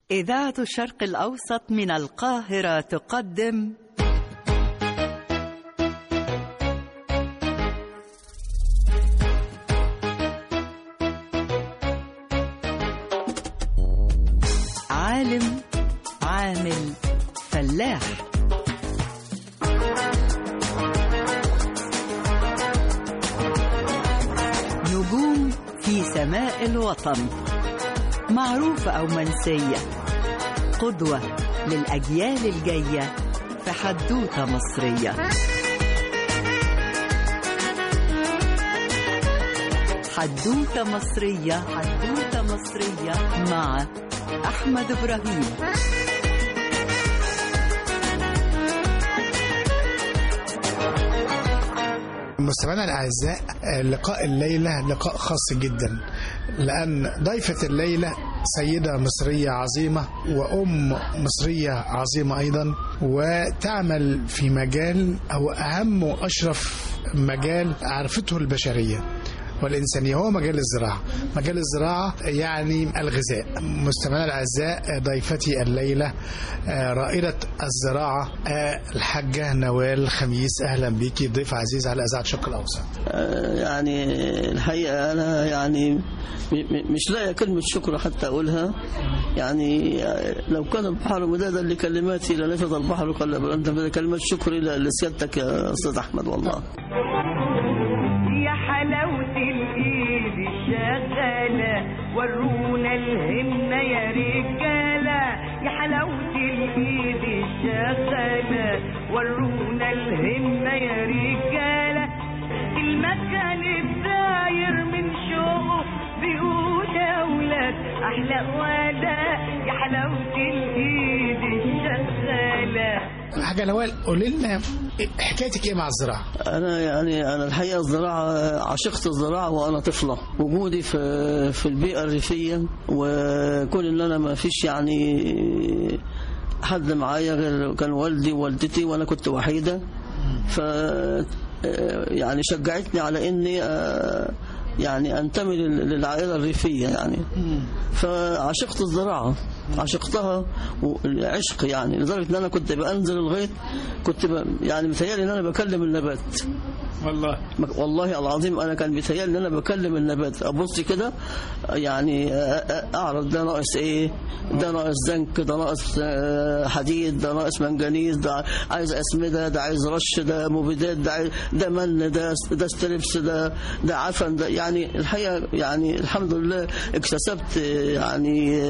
إذاعة الشرق الأوسط من القاهرة تقدم عالم عامل فلاح نجوم في سماء الوطن معروفة أو منسية قدوة للأجيال الجاية في حدوتة مصرية حدوتة مصرية حدوتة مصرية مع أحمد إبراهيم مستمعينا الاعزاء لقاء الليله لقاء خاص جدا لان ضيفه الليله سيده مصريه عظيمه وام مصريه عظيمه ايضا وتعمل في مجال هو اهم واشرف مجال عرفته البشريه والإنسانية هو مجال الزراعة مجال الزراعة يعني الغذاء مستمعينا الأعزاء ضيفتي الليلة رائدة الزراعة الحاجة نوال خميس أهلا بيكي ضيف عزيز على إذاعة الشرق الأوسط يعني الحقيقة أنا يعني مش لاقي كلمة شكر حتى أقولها يعني لو كان البحر مدادا لكلماتي لنفذ البحر قل أنت كلمة شكر لسيادتك يا أستاذ أحمد والله يا حلاوة الإيد الشغالة ورونا الهمة يا رجالة يا حلاوة الإيد الشغالة ورونا الهمة يا رجالة المكان الداير من شوقه بيقول يا ولاد أحلى ولا يا حلاوة الإيد الشغالة حاجة نوال قولي لنا حكايتك ايه مع الزراعة؟ أنا يعني أنا الحقيقة الزراعة عشقت الزراعة وأنا طفلة وجودي في في البيئة الريفية وكون إن أنا ما فيش يعني حد معايا غير كان والدي ووالدتي وأنا كنت وحيدة ف يعني شجعتني على إني يعني انتمي للعائله الريفيه يعني فعشقت الزراعه عشقتها عشق يعني لدرجه ان انا كنت بنزل الغيط كنت ب... يعني متهيألي ان انا بكلم النبات والله والله العظيم انا كان بيتهيألي ان انا بكلم النبات ابص كده يعني اعرف ده ناقص ايه ده ناقص زنك ده ناقص حديد ده ناقص منجنيز ده عايز اسمده ده عايز رش ده مبيدات ده عايز ده من ده ده ستريبس ده ده عفن ده يعني الحقيقه يعني الحمد لله اكتسبت يعني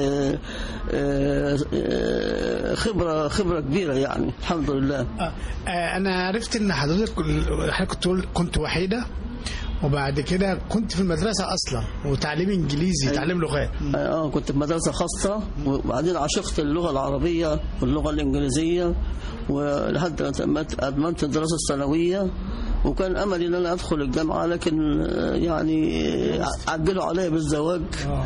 خبره خبره كبيره يعني الحمد لله انا عرفت ان حضرتك حضرتك كنت كنت وحيده وبعد كده كنت في المدرسة أصلا وتعليم إنجليزي تعليم لغات اه كنت في مدرسة خاصة وبعدين عشقت اللغة العربية واللغة الإنجليزية ولحد ما أدمنت الدراسة الثانوية وكان املي ان انا ادخل الجامعه لكن يعني عجلوا عليا بالزواج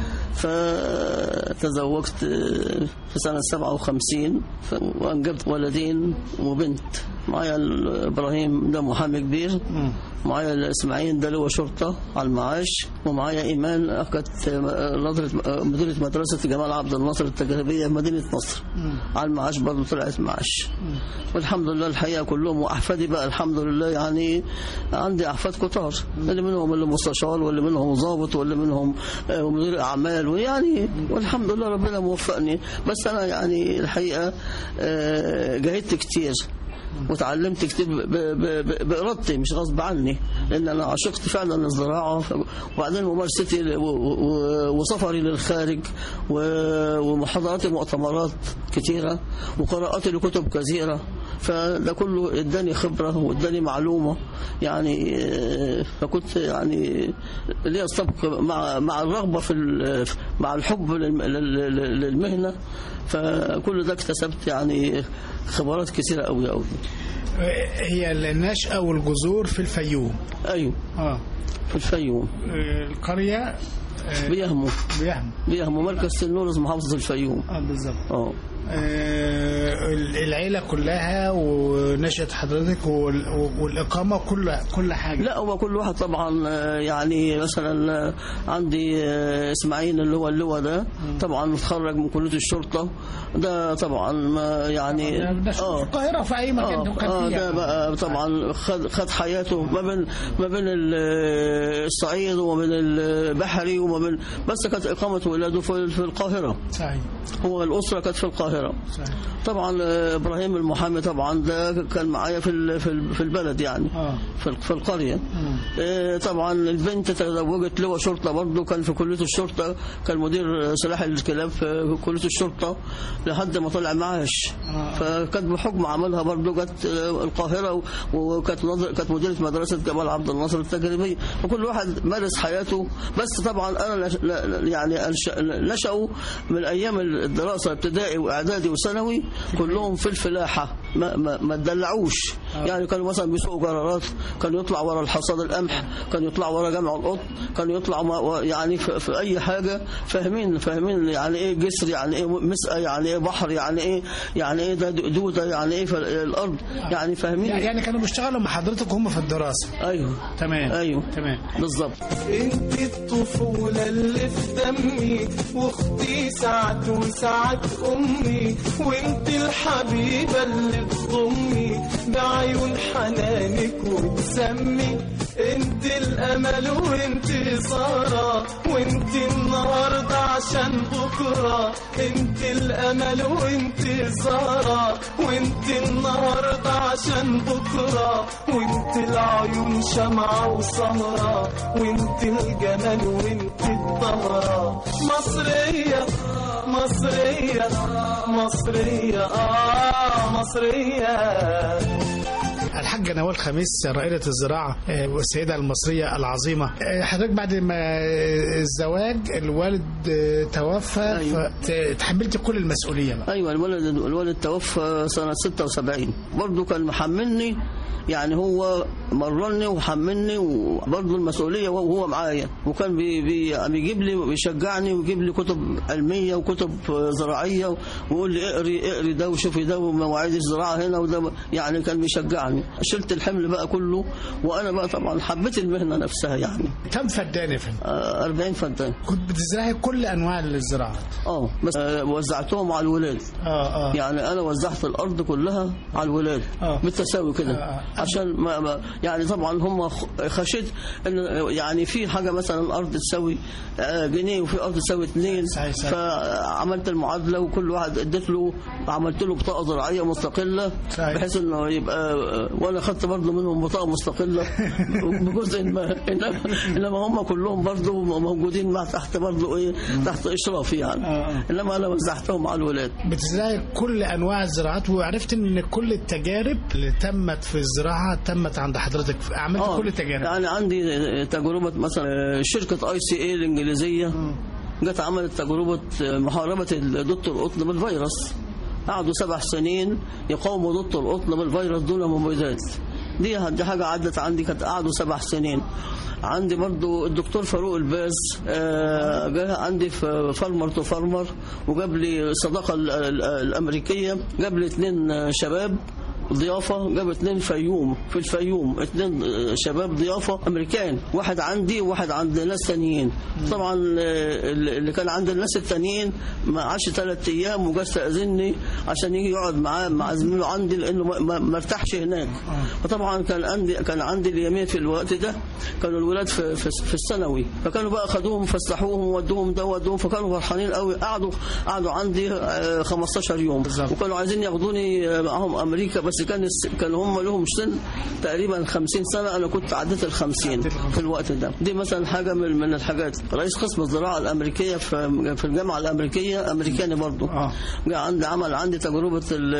فتزوجت في سنه 57 وانجبت ولدين وبنت معايا ابراهيم ده محامي كبير معايا اسماعيل ده لواء شرطه على المعاش ومعايا ايمان كانت مديره مدرسه جمال عبد الناصر التجريبيه في مدينه نصر على المعاش برضه طلعت معاش والحمد لله الحقيقه كلهم واحفادي بقى الحمد لله يعني عندي احفاد كتار اللي منهم اللي مستشار واللي منهم ضابط واللي منهم مدير اعمال ويعني والحمد لله ربنا موفقني بس انا يعني الحقيقه جاهدت كتير وتعلمت كتير بإرادتي مش غصب عني لأن أنا عشقت فعلا الزراعة وبعدين ممارستي وسفري للخارج ومحاضراتي مؤتمرات كتيرة وقراءاتي لكتب كثيرة فده كله اداني خبرة واداني معلومة يعني فكنت يعني لي سبق مع مع الرغبة في مع الحب للمهنة فكل ده اكتسبت يعني خبرات كثيرة قوي قوي هي النشأة والجذور في الفيوم ايوه اه في الفيوم القرية بيهمو بيهمو بيهمو مركز النورز محافظة الفيوم اه بالظبط اه آه، العيله كلها ونشأة حضرتك وال- والاقامه كل كل حاجه لا هو كل واحد طبعا آه، يعني مثلا آه، عندي آه، اسماعيل اللي هو اللواء ده طبعا متخرج من كليه الشرطه ده طبعا ما يعني ده في القاهره في اي مكان اه كان آه، فيه ده يعني. بقى طبعا خد خد حياته ما بين ما بين ال- الصعيد وما بين البحري وما بين بس كانت اقامه ولاده في في القاهره صحيح هو الاسره كانت في القاهره صحيح طبعا آه، ابراهيم المحامي طبعا ده كان معايا في ال- في ال- في البلد يعني اه في ال- في القريه مم. آه، طبعا البنت تزوجت لواء شرطه برضه كان في كليه الشرطه كان مدير سلاح الكلاب في كليه الشرطه لحد ما طلع معاش آه. فكانت بحكم عملها برضه جت آه، القاهره و- وكانت نظر كانت مديره مدرسه جمال عبد الناصر التجريبيه وكل واحد مارس حياته بس طبعا انا لش- لا- لا- يعني أنش- نشأوا من ايام الدراسه ابتدائي واعدادي وثانوي كلهم في الفلاحه ما ما, ما تدلعوش يعني كانوا مثلا بيسوقوا جرارات كانوا يطلعوا ورا الحصاد القمح كانوا يطلعوا ورا جمع القط كانوا يطلعوا ما- و- يعني في, في اي حاجه فاهمين فاهمين يعني ايه جسر يعني ايه مسقى يعني ايه بحر يعني ايه يعني ايه ده دوده يعني ايه في الارض يعني فاهمين يعني كانوا بيشتغلوا مع حضرتك وهم في الدراسه ايوه تمام ايوه تمام بالظبط انت الطفولة اللي في دمي واختي سعد وسعد امي وانت الحبيبة اللي بضمي بعيون حنانك وتسمي انت الامل وانت سارة وانت النهاردة عشان بكرة انت الامل وانت سارة وانت النهاردة عشان بكرة وانت العيون شمعة وسهرة وانت الجمال وانت الطهرة مصرية مصرية مصرية آه مصرية الحاجة نوال خميس رائدة الزراعة آه، والسيدة المصرية العظيمة آه، حضرتك بعد ما آه، الزواج الوالد آه، توفى أيوة. فتحملت كل المسؤولية بقى ايوه الولد الولد توفى سنه 76 برضه كان محملني يعني هو مرني وحملني وبرضه المسؤوليه وهو معايا وكان بي بي بيجيب لي بيشجعني ويجيب لي كتب علميه وكتب زراعيه ويقول لي اقري اقري ده وشوفي ده ومواعيد الزراعه هنا وده يعني كان بيشجعني شلت الحمل بقى كله وانا بقى طبعا حبيت المهنه نفسها يعني كم فدان يا فندم؟ آه، 40 فدان كنت بتزرعي كل أنواع الزراعة اه بس آه، وزعتهم على الولاد اه اه يعني انا وزعت الارض كلها على الولاد آه. بالتساوي كده آه. عشان ما, ما يعني طبعا هم خ- خشيت ان يعني في حاجه مثلا ارض تساوي آه، جنيه وفي ارض تساوي اثنين صحيح، صحيح. فعملت المعادله وكل واحد اديت له عملت له بطاقه زراعيه مستقله صحيح. بحيث انه يبقى وانا خدت برضه منهم بطاقه مستقله بجزء ما انما انما هم كلهم برضه موجودين مع تحت برضه ايه تحت اشرافي يعني آه، آه. انما انا وزعتهم على الولاد بتزرعي كل أنواع الزراعات وعرفت إن كل التجارب اللي تمت في الزراعة تمت عند حضرتك عملت آه، كل التجارب يعني عندي تجربة مثلا شركة اي سي اي الانجليزية جت عملت تجربة محاربة ضد القطن بالفيروس قعدوا سبع سنين يقاوموا ضد القطن بالفيروس دون مبيدات دي دي حاجة عدت عندي كانت قعدوا سبع سنين عندي برضو الدكتور فاروق الباز آه، جه عندي في فارمر تو فارمر وجاب لي الصداقة ال- ال- الأمريكية جاب لي اتنين شباب ضيافة جاب اتنين فيوم في الفيوم اتنين آه، شباب ضيافة أمريكان واحد عندي وواحد عند ناس تانيين طبعا آه، اللي كان عند الناس التانيين ما عاش ثلاث أيام وجا استأذني عشان يجي يقعد معاه مع زميله عندي لأنه ما- ما ما ارتاحش هناك فطبعا كان عندي كان عندي اليمين في الوقت ده كانوا الولاد في في, في الثانوي فكانوا بقى خدوهم فسحوهم وودوهم ده ودوهم فكانوا فرحانين قوي قعدوا قعدوا عندي آه، 15 يوم وكانوا عايزين ياخدوني آه، معاهم امريكا بس كان الس- كانوا هم لهم سن تقريبا 50 سنه انا كنت عديت ال 50 في الوقت ده دي مثلا حاجه من من الحاجات رئيس قسم الزراعه الامريكيه في في الجامعه الامريكيه امريكاني برضه آه. جه عندي عمل عندي تجربه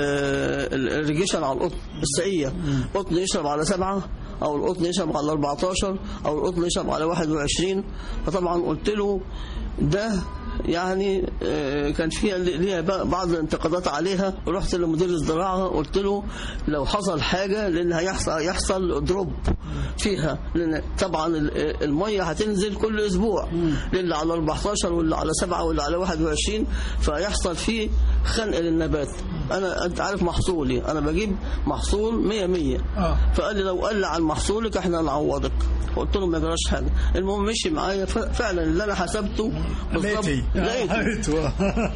الريجيشن على القطن السقيه قطن يشرب على سبعه او القطن يشرب على 14 او القطن يشرب على 21 فطبعا قلت له ده يعني آه، كان فيها ليها بقى بعض الانتقادات عليها رحت لمدير الزراعه قلت له لو حصل حاجه لان هيحصل يحصل دروب فيها لان طبعا ال- الميه هتنزل كل اسبوع للي على 14 واللي على 7 واللي على 21 فيحصل فيه خنق للنبات انا انت عارف محصولي انا بجيب محصول 100 100 آه. فقال لي لو قل عن محصولك احنا نعوضك قلت له ما يجراش حاجه المهم مشي معايا ف- فعلا اللي انا حسبته بالظبط لقيتي لقيته لقيته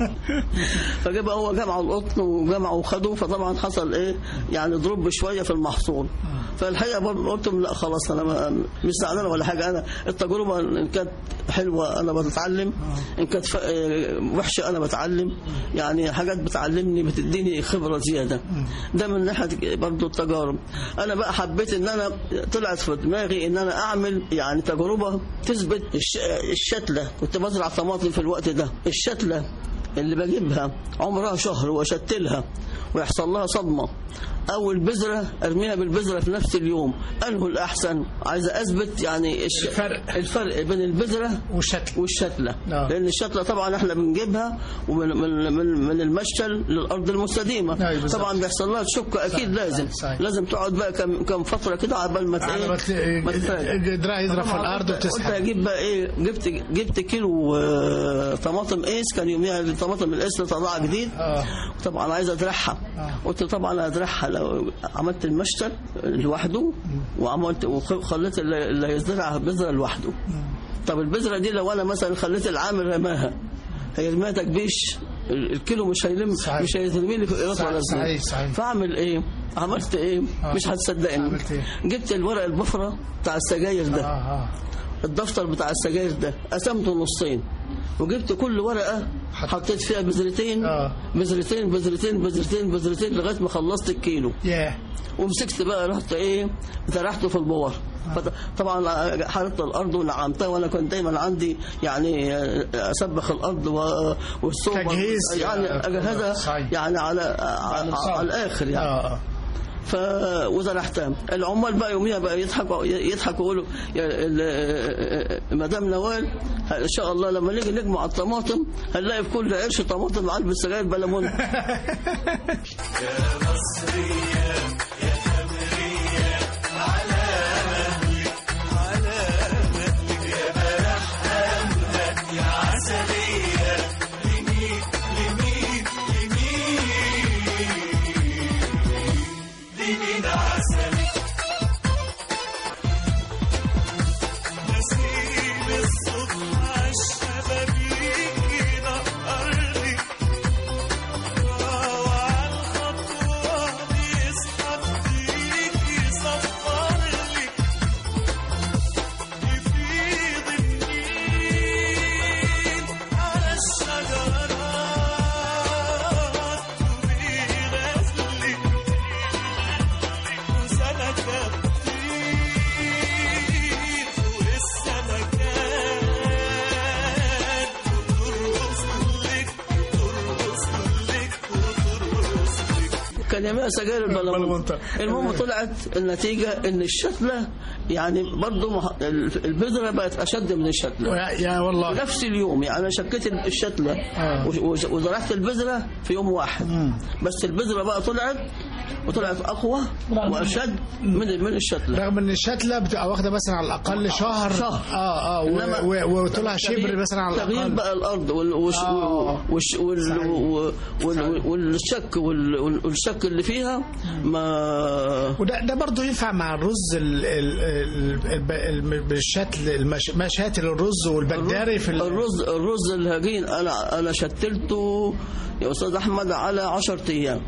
فجاب هو جمع القطن وجمع وخده فطبعا حصل ايه يعني ضرب شويه في المحصول فالحقيقه برضه قلت لهم لا خلاص انا ما- مش زعلان ولا حاجه انا التجربه ان كانت حلوه انا بتعلم ان كانت ف- آه، وحشه انا بتعلم يعني حاجات بتعلمني بتديني خبره زياده ده من ناحيه برضه التجارب انا بقى حبيت ان انا طلعت في دماغي ان انا اعمل يعني تجربه تثبت الش- الشتله كنت بزرع طماطم في الوقت ده الشتله اللي بجيبها عمرها شهر واشتلها ويحصل لها صدمه او البذره ارميها بالبذره في نفس اليوم انه الاحسن عايز اثبت يعني الش... الفرق. الفرق بين البذره والشتل والشتله آه. لان الشتله طبعا احنا بنجيبها ومن من من, من المشتل للارض المستديمه أيوة بالظبط. طبعا بيحصل لها تشك اكيد لازم صحيح. لازم تقعد بقى كم كم فتره كده عبال ما ت- على إيه؟ ما تلاقي ما تتراجع. دراعي يضرب في طبعاً الارض قلت- قلت وتسحب هجيب بقى ايه جبت جبت كيلو آه، طماطم ايس كان يوميها الطماطم الايس طلع جديد اه طبعا عايز ازرعها آه. قلت طبعا ازرعها لو عملت المشتل لوحده وعملت وخليت اللي اللي يزرعها بذره لوحده طب البذره دي لو انا مثلا خليت العامل رماها هيرميها تكبيش ال- الكيلو مش هيلم صحيح. مش هيرمي لي في قيراط صحيح، ولا صحيح، زيت صحيح. فاعمل ايه عملت ايه آه. مش هتصدقني عملت إيه؟ جبت الورق البفره بتاع السجاير اه ده اه الدفتر بتاع السجاير ده قسمته نصين وجبت كل ورقه حطيت فيها بذرتين آه. بذرتين بذرتين بذرتين بذرتين لغايه ما خلصت الكيلو ياه ومسكت بقى رحت ايه زرعته في البور فط- طبعا حرقت الارض ونعمتها وانا كنت دايما عندي يعني اسبخ الارض و- والصوبه تجهيز. يعني اجهزها صحيح. يعني على على, على الاخر يعني اه اه ف وزرعتها العمال بقى يوميها بقى يضحكوا يضحكوا يقولوا يا ال- مدام نوال ان شاء الله لما نيجي نجمع الطماطم هنلاقي في كل قرش طماطم علبه سجاير بلمون كان يعملها سجاير البلمون البلمون. المهم طلعت النتيجه ان الشتله يعني برضه مح- البذره بقت اشد من الشتله يا- يا والله نفس اليوم يعني انا شكيت الشتله آه. و- و- وزرعت البذره في يوم واحد بس البذره بقى طلعت وطلعت اقوى واشد من من الشتله رغم ان الشتله بتبقى واخده مثلا على الاقل شهر شهر. اه اه إنما و- و- وطولها شبر تغيير- مثلا على تغيير الاقل بقى الارض وال وش آه. وش وال صحيح. وال وال والشك وال وال- والشك اللي فيها ما وده ده برضه ينفع مع الرز ال ال ال ال ال بالشتل المش مشاتل الرز والبداري في ال- الرز الرز الهجين انا انا شتلته يا استاذ احمد على 10 ايام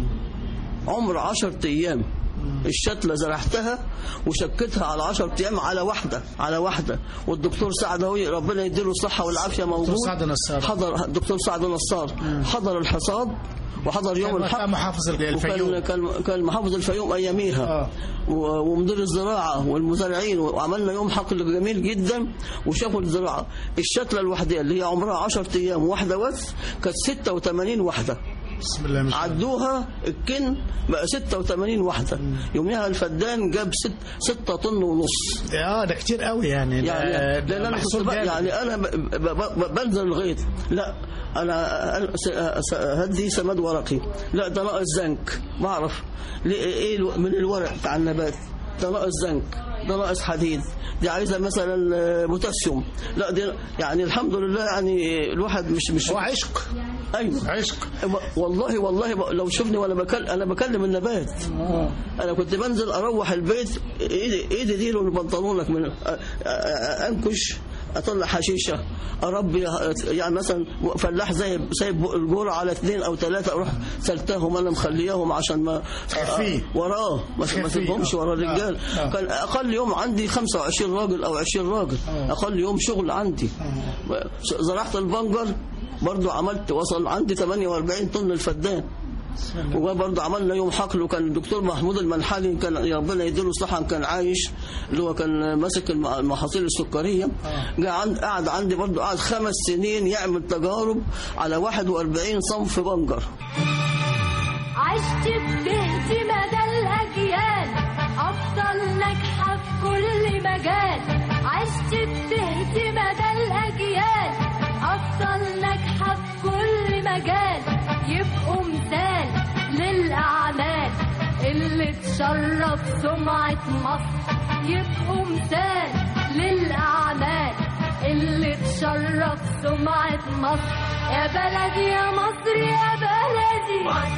عمر 10 ايام الشتلة زرعتها وشكتها على 10 ايام على واحده على واحده والدكتور سعد هوي ربنا يديله الصحه والعافيه موجود سعد نصار. حضر الدكتور سعد نصار حضر الحصاد وحضر يوم كان الحق وقتها محافظ وكان الفيوم كان كان محافظ الفيوم اياميها آه. و- ومدير الزراعه والمزارعين وعملنا يوم حقل جميل جدا وشافوا الزراعه الشتله الوحديه اللي هي عمرها 10 ايام واحده بس كانت 86 وحده بسم الله ما شاء الله عدوها الكن بقى 86 وحده يوميها الفدان جاب 6 طن ونص اه ده كتير قوي يعني ده- يعني ده لان انا كنت محصول بقى جامد. يعني انا ب- ب- ب- بنزل الغيط لا انا أنا س- س- هدي سماد ورقي لا ده ناقص زنك بعرف ليه ايه الو- من الورق بتاع النبات ده ناقص زنك ده ناقص حديد دي عايزه مثلا آه، بوتاسيوم لا دي يعني الحمد لله يعني الواحد مش مش هو عشق ايوه عشق والله والله ب- لو شوفني وانا بكلم انا بكلم النبات انا كنت بنزل اروح البيت ايدي ايدي دي لون بنطلونك من أ- أ- أ- انكش اطلع حشيشه اربي يعني مثلا فلاح زي سايب الجوره على اثنين او ثلاثه اروح سلتهم انا مخليهم عشان ما تخفيه. وراه ما ما تخفيه. اسيبهمش ورا آه. الرجال آه. كان اقل يوم عندي 25 راجل او 20 راجل اقل يوم شغل عندي زرعت البنجر برضو عملت وصل عندي 48 طن الفدان وبرضه عملنا يوم حقل وكان الدكتور محمود المنحلي كان ربنا يديله الصحة كان عايش اللي هو كان ماسك الم- المحاصيل السكرية جاء عند قعد عندي برضه قعد خمس سنين يعمل تجارب على 41 صنف بنجر عشت بتهدي مدى الأجيال أفضل ناجحة في كل مجال عشت بتهدي مدى الأجيال أفضل ناجحة في كل مجال يبقوا مثال للأعمال اللي تشرف سمعة مصر يبقوا مثال للأعمال اللي تشرف سمعة مصر يا بلدي يا مصر يا بلدي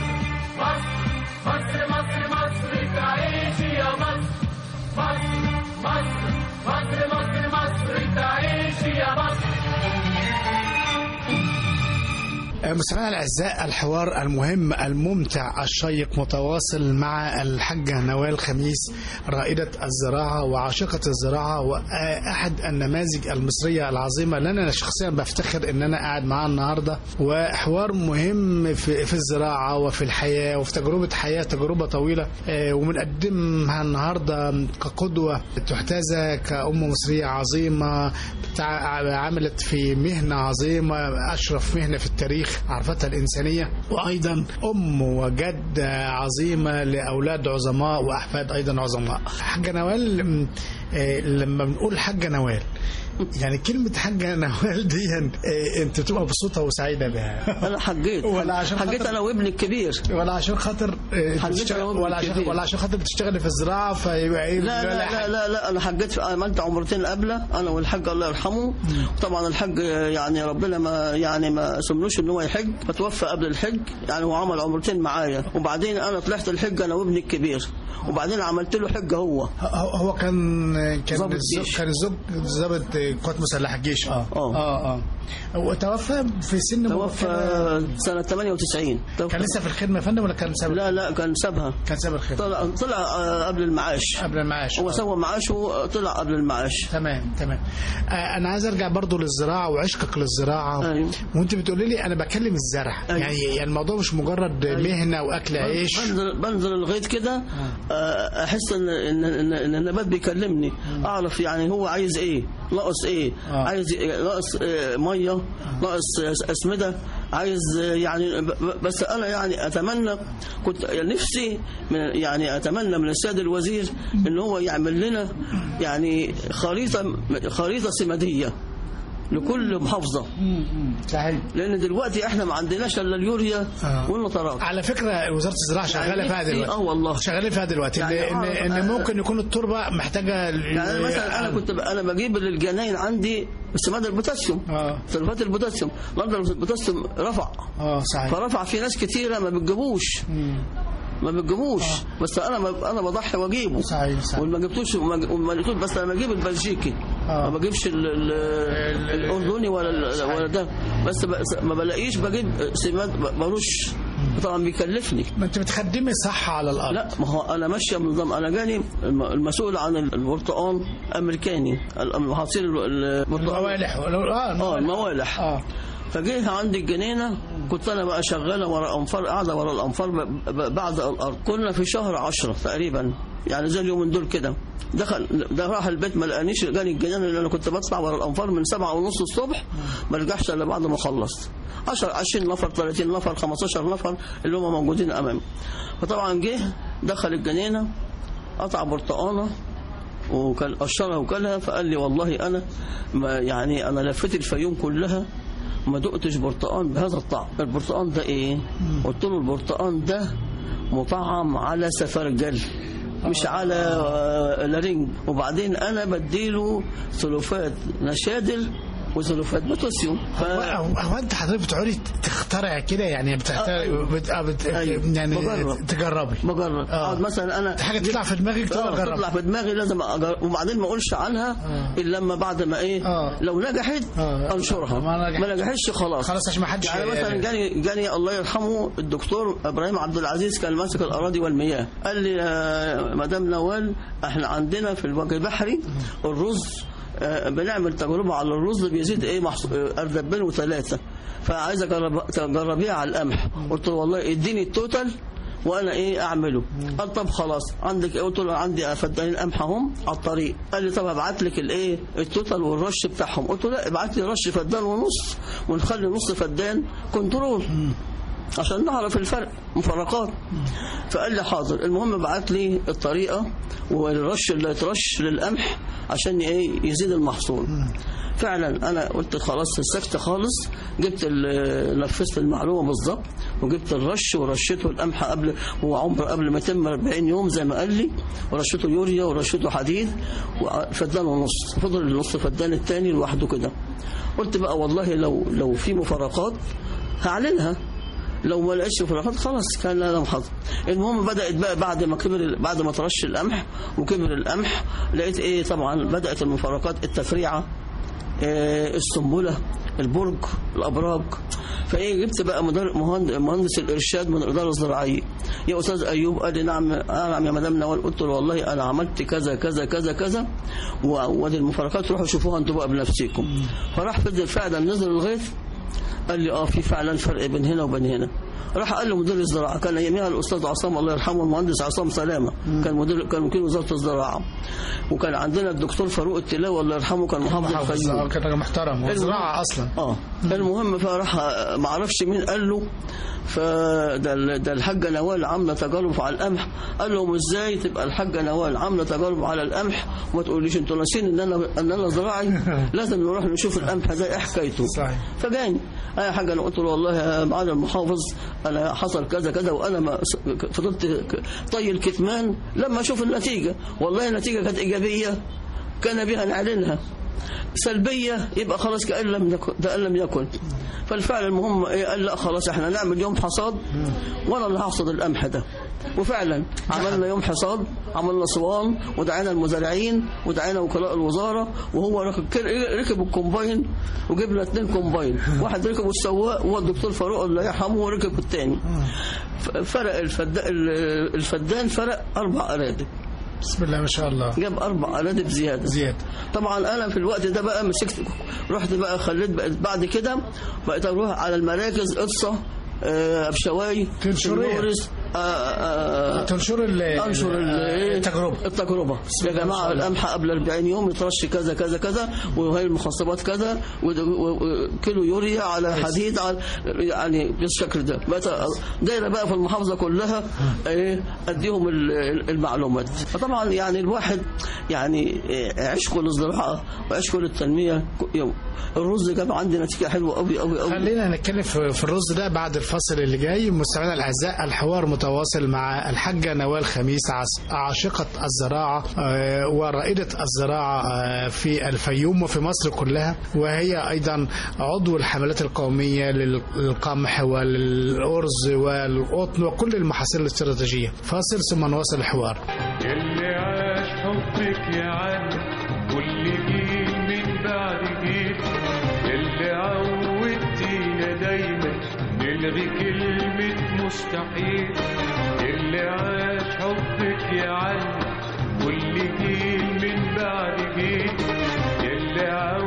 مستمعينا الاعزاء الحوار المهم الممتع الشيق متواصل مع الحاجه نوال خميس رائده الزراعه وعاشقه الزراعه واحد النماذج المصريه العظيمه اللي انا شخصيا بفتخر ان انا قاعد معاها النهارده وحوار مهم في في الزراعه وفي الحياه وفي تجربه حياه تجربه طويله آه، وبنقدمها النهارده كقدوه تحتذى كأم مصريه عظيمه بتاع- عملت في مهنه عظيمه اشرف مهنه في التاريخ عرفتها الانسانيه وايضا ام وجد عظيمه لاولاد عظماء واحفاد ايضا عظماء حاجه نوال م، آه، لما بنقول حاجه نوال يعني كلمة حاجة نوال دي آه، انت بتبقى مبسوطة وسعيدة بها انا حجيت ولا عشان حجيت خاطر- انا وابني الكبير ولا عشان خاطر آه، حبيت بتشتغل أقول ولا عشان كتير. ولا عشان خاطر بتشتغلي في الزراعة فيبقى ايه لا لا لا لا, لا انا حجيت في عملت عمرتين قبله انا والحاج الله يرحمه طبعا الحاج يعني ربنا ما يعني ما سملوش ان هو يحج فتوفى قبل الحج يعني هو عمل عمرتين معايا وبعدين انا طلعت الحج انا وابني الكبير وبعدين عملت له حجه هو هو هو كان كان ضابط الزوج جيش. كان الزوج ضابط قوات مسلحة الجيش اه آه. اه اه وتوفى في سن مبكرة. توفى سنه 98 توفى كان لسه في الخدمة يا فندم ولا كان سابق؟ لا لا كان سابها كان سابق الخدمة طلع طلع آه، قبل المعاش قبل المعاش هو آه. سوى معاشه طلع قبل المعاش تمام تمام آه انا عايز ارجع برضو للزراعه وعشقك للزراعه أيوة. وانت بتقولي لي انا بكلم الزرع أيوة. يعني يعني الموضوع مش مجرد مهنه واكل عيش بنزل بنزل الغيط كده آه، احس ان ان ان إن النبات بيكلمني اعرف يعني هو عايز ايه ناقص ايه آه. عايز إيه؟ ناقص آه، ميه ناقص آه، اسمده عايز آه، يعني ب- ب- بس انا يعني اتمنى كنت نفسي من يعني اتمنى من السيد الوزير ان هو يعمل لنا يعني خريطه خريطه سماديه لكل محافظه صحيح لان دلوقتي احنا ما عندناش الا اليوريا آه. والنطرات على فكره وزاره الزراعه شغاله فيها نفسي- دلوقتي اه والله شغاله فيها دلوقتي يعني ان أعرف- ان, إن ممكن يكون التربه محتاجه يعني أنا مثلا انا كنت ب- انا بجيب للجناين عندي سماد البوتاسيوم اه سلفات البوتاسيوم النهارده البوتاسيوم رفع اه صحيح فرفع في ناس كتيره ما بتجيبوش مم. ما بتجيبوش بس انا ب- انا بضحي واجيبه صحيح صحيح وما جبتوش وما وما لقيتوش بس انا بجيب البلجيكي آه. ما بجيبش ال- ال- الاردني ولا ال- ولا ده بس ب- ما بلاقيش بجيب سماد ب- برش طبعا بيكلفني ما انت بتخدمي صح على الارض لا ما هو انا ماشيه بنظام انا جاني الم- المسؤول عن البرتقال امريكاني المحاصيل البرتقال الموالح اه اه الموالح اه فجيت عندي الجنينه كنت انا بقى شغاله ورا انفار قاعده ورا الانفار ب- ب- بعد الارض كنا في شهر عشرة تقريبا يعني زي اليومين دول كده دخل ده راح البيت ما لقانيش جاني الجنينه اللي انا كنت بطلع ورا الانفار من سبعة ونص الصبح ما رجعش الا بعد ما خلصت 10 20 نفر 30 نفر 15 نفر اللي هم موجودين امامي فطبعا جه دخل الجنينه قطع برتقانه وكان قشرها وكلها فقال لي والله انا ما يعني انا لفيت الفيوم كلها ما دقتش برتقان بهذا الطعم البرتقان ده ايه قلت له البرتقان ده مطعم على سفرجل مش على آه، لارنج وبعدين انا بديله سلوفات نشادر وسلوفات بوتاسيوم ف... هو هو انت حضرتك بتقعدي تخترع كده يعني بتخترع بت... آه، بت... أيوة. يعني بجرب. تجربي بجرب آه. اقعد مثلا انا حاجه تطلع في دماغك تقول آه، اجرب تطلع في دماغي لازم أجرب وبعدين ما اقولش عنها آه. الا لما بعد ما ايه آه. لو نجحت آه. انشرها ما نجحتش. ما نجحتش خلاص خلاص عشان ما حدش يعني مثلا جاني جاني الله يرحمه الدكتور ابراهيم عبد العزيز كان ماسك الاراضي والمياه قال لي يا مدام نوال احنا عندنا في الوجه البحري الرز آه، بنعمل تجربه على الرز بيزيد ايه محصو- آه، اردبين وثلاثه فعايز أجرب- تجربيها على القمح قلت له والله اديني التوتال وانا ايه اعمله قال طب خلاص عندك ايه قلت له عندي فدانين قمح اهم على الطريق قال لي طب ابعت لك الايه التوتال والرش بتاعهم قلت له لا ابعت لي رش فدان ونص ونخلي نص فدان كنترول عشان نعرف الفرق مفرقات فقال لي حاضر المهم بعت لي الطريقه والرش اللي يترش للقمح عشان ايه يزيد المحصول فعلا انا قلت خلاص سكت خالص جبت ال- نفذت المعلومه بالظبط وجبت الرش ورشيته القمح قبل هو عمر قبل ما يتم 40 يوم زي ما قال لي ورشيته يوريا ورشيته حديد وفدان ونص فضل النص فدان التاني لوحده كده قلت بقى والله لو لو في مفارقات هعلنها لو ما لقيتش مفارقات خلاص كان لها محظ المهم بدات بقى بعد ما كبر بعد ما ترش القمح وكبر القمح لقيت ايه طبعا بدات المفارقات التفريعه آه، السنبله البرج الابراج فايه جبت بقى مدر- مهند- مهندس الارشاد من الاداره الزراعيه يا استاذ ايوب قال لي نعم آه نعم يا مدام نوال قلت له والله انا عملت كذا كذا كذا كذا و- وادي المفارقات روحوا شوفوها انتوا بقى بنفسكم فراح فضل فعلا نزل الغيث قال لي اه في فعلا فرق بين هنا وبين هنا راح قال له مدير الزراعه كان ايامها الاستاذ عصام الله يرحمه المهندس عصام سلامه كان مدير كان وكيل وزاره الزراعه وكان عندنا الدكتور فاروق التلاوي الله يرحمه كان محافظ محافظ الفيوم آه، كان راجل محترم وزراعه اصلا اه المهم فراح ما اعرفش مين قال له فده ال- ده الحاجه نوال عامله تجارب على القمح قال لهم ازاي تبقى الحاجه نوال عامله تجارب على القمح وما تقوليش انتوا ناسين ان انا ان انا زراعي لازم نروح نشوف القمح ده ايه حكايته صحيح. فجاني اي حاجه انا قلت له والله يا معالي المحافظ انا حصل كذا كذا وانا ما فضلت ك- طي الكتمان لما اشوف النتيجه والله النتيجه كانت ايجابيه كان بها نعلنها سلبيه يبقى خلاص كأن لم يكن كأن لم يكن فالفعل المهم إيه قال لا خلاص احنا نعمل يوم حصاد وانا اللي هحصد القمح ده وفعلا عملنا يوم حصاد عملنا صوان ودعينا المزارعين ودعينا وكلاء الوزاره وهو ركب ركب الكومباين وجبنا اثنين كومباين واحد ركبه السواق وهو الدكتور فاروق الله يرحمه وركب الثاني فرق الفدان الفدان فرق اربع ارادب بسم الله ما شاء الله جاب اربع ارادب زياده زياده طبعا انا في الوقت ده بقى مسكت رحت بقى خليت بقى بعد كده بقيت اروح على المراكز اقصى آه، ابشواي تنشرية. النورس آه، آه، تنشر ال- انشر ال- إيه؟ التجربه التجربه يا الله ما جماعه شاء الله. القمح قبل 40 يوم يترش كذا كذا كذا وهي المخصبات كذا ود- و- و- كيلو يوريا على حديد على يعني بالشكل ده بقيت دايره بقى في المحافظه كلها ايه اديهم ال- ال- المعلومات فطبعا يعني الواحد يعني إيه، عشقه للزراعه وعشقه للتنميه ك- يوم الرز جاب عندي نتيجه حلوه قوي قوي قوي خلينا نتكلم في في الرز ده بعد الفصل اللي جاي مستمعينا الاعزاء الحوار متواصل مع الحاجه نوال خميس عس- عاشقه الزراعه آه، ورائده الزراعه آه، في الفيوم وفي مصر كلها وهي ايضا عضو الحملات القوميه لل- للقمح والارز والقطن وكل المحاصيل الاستراتيجيه فاصل ثم نواصل الحوار اللي عاش حبك يا عم كل جيل من بعد جيل اللي عودتينا دايما نلغي كلمة مستحيل اللي عاش حبك يا عم كل جيل من بعد جيل اللي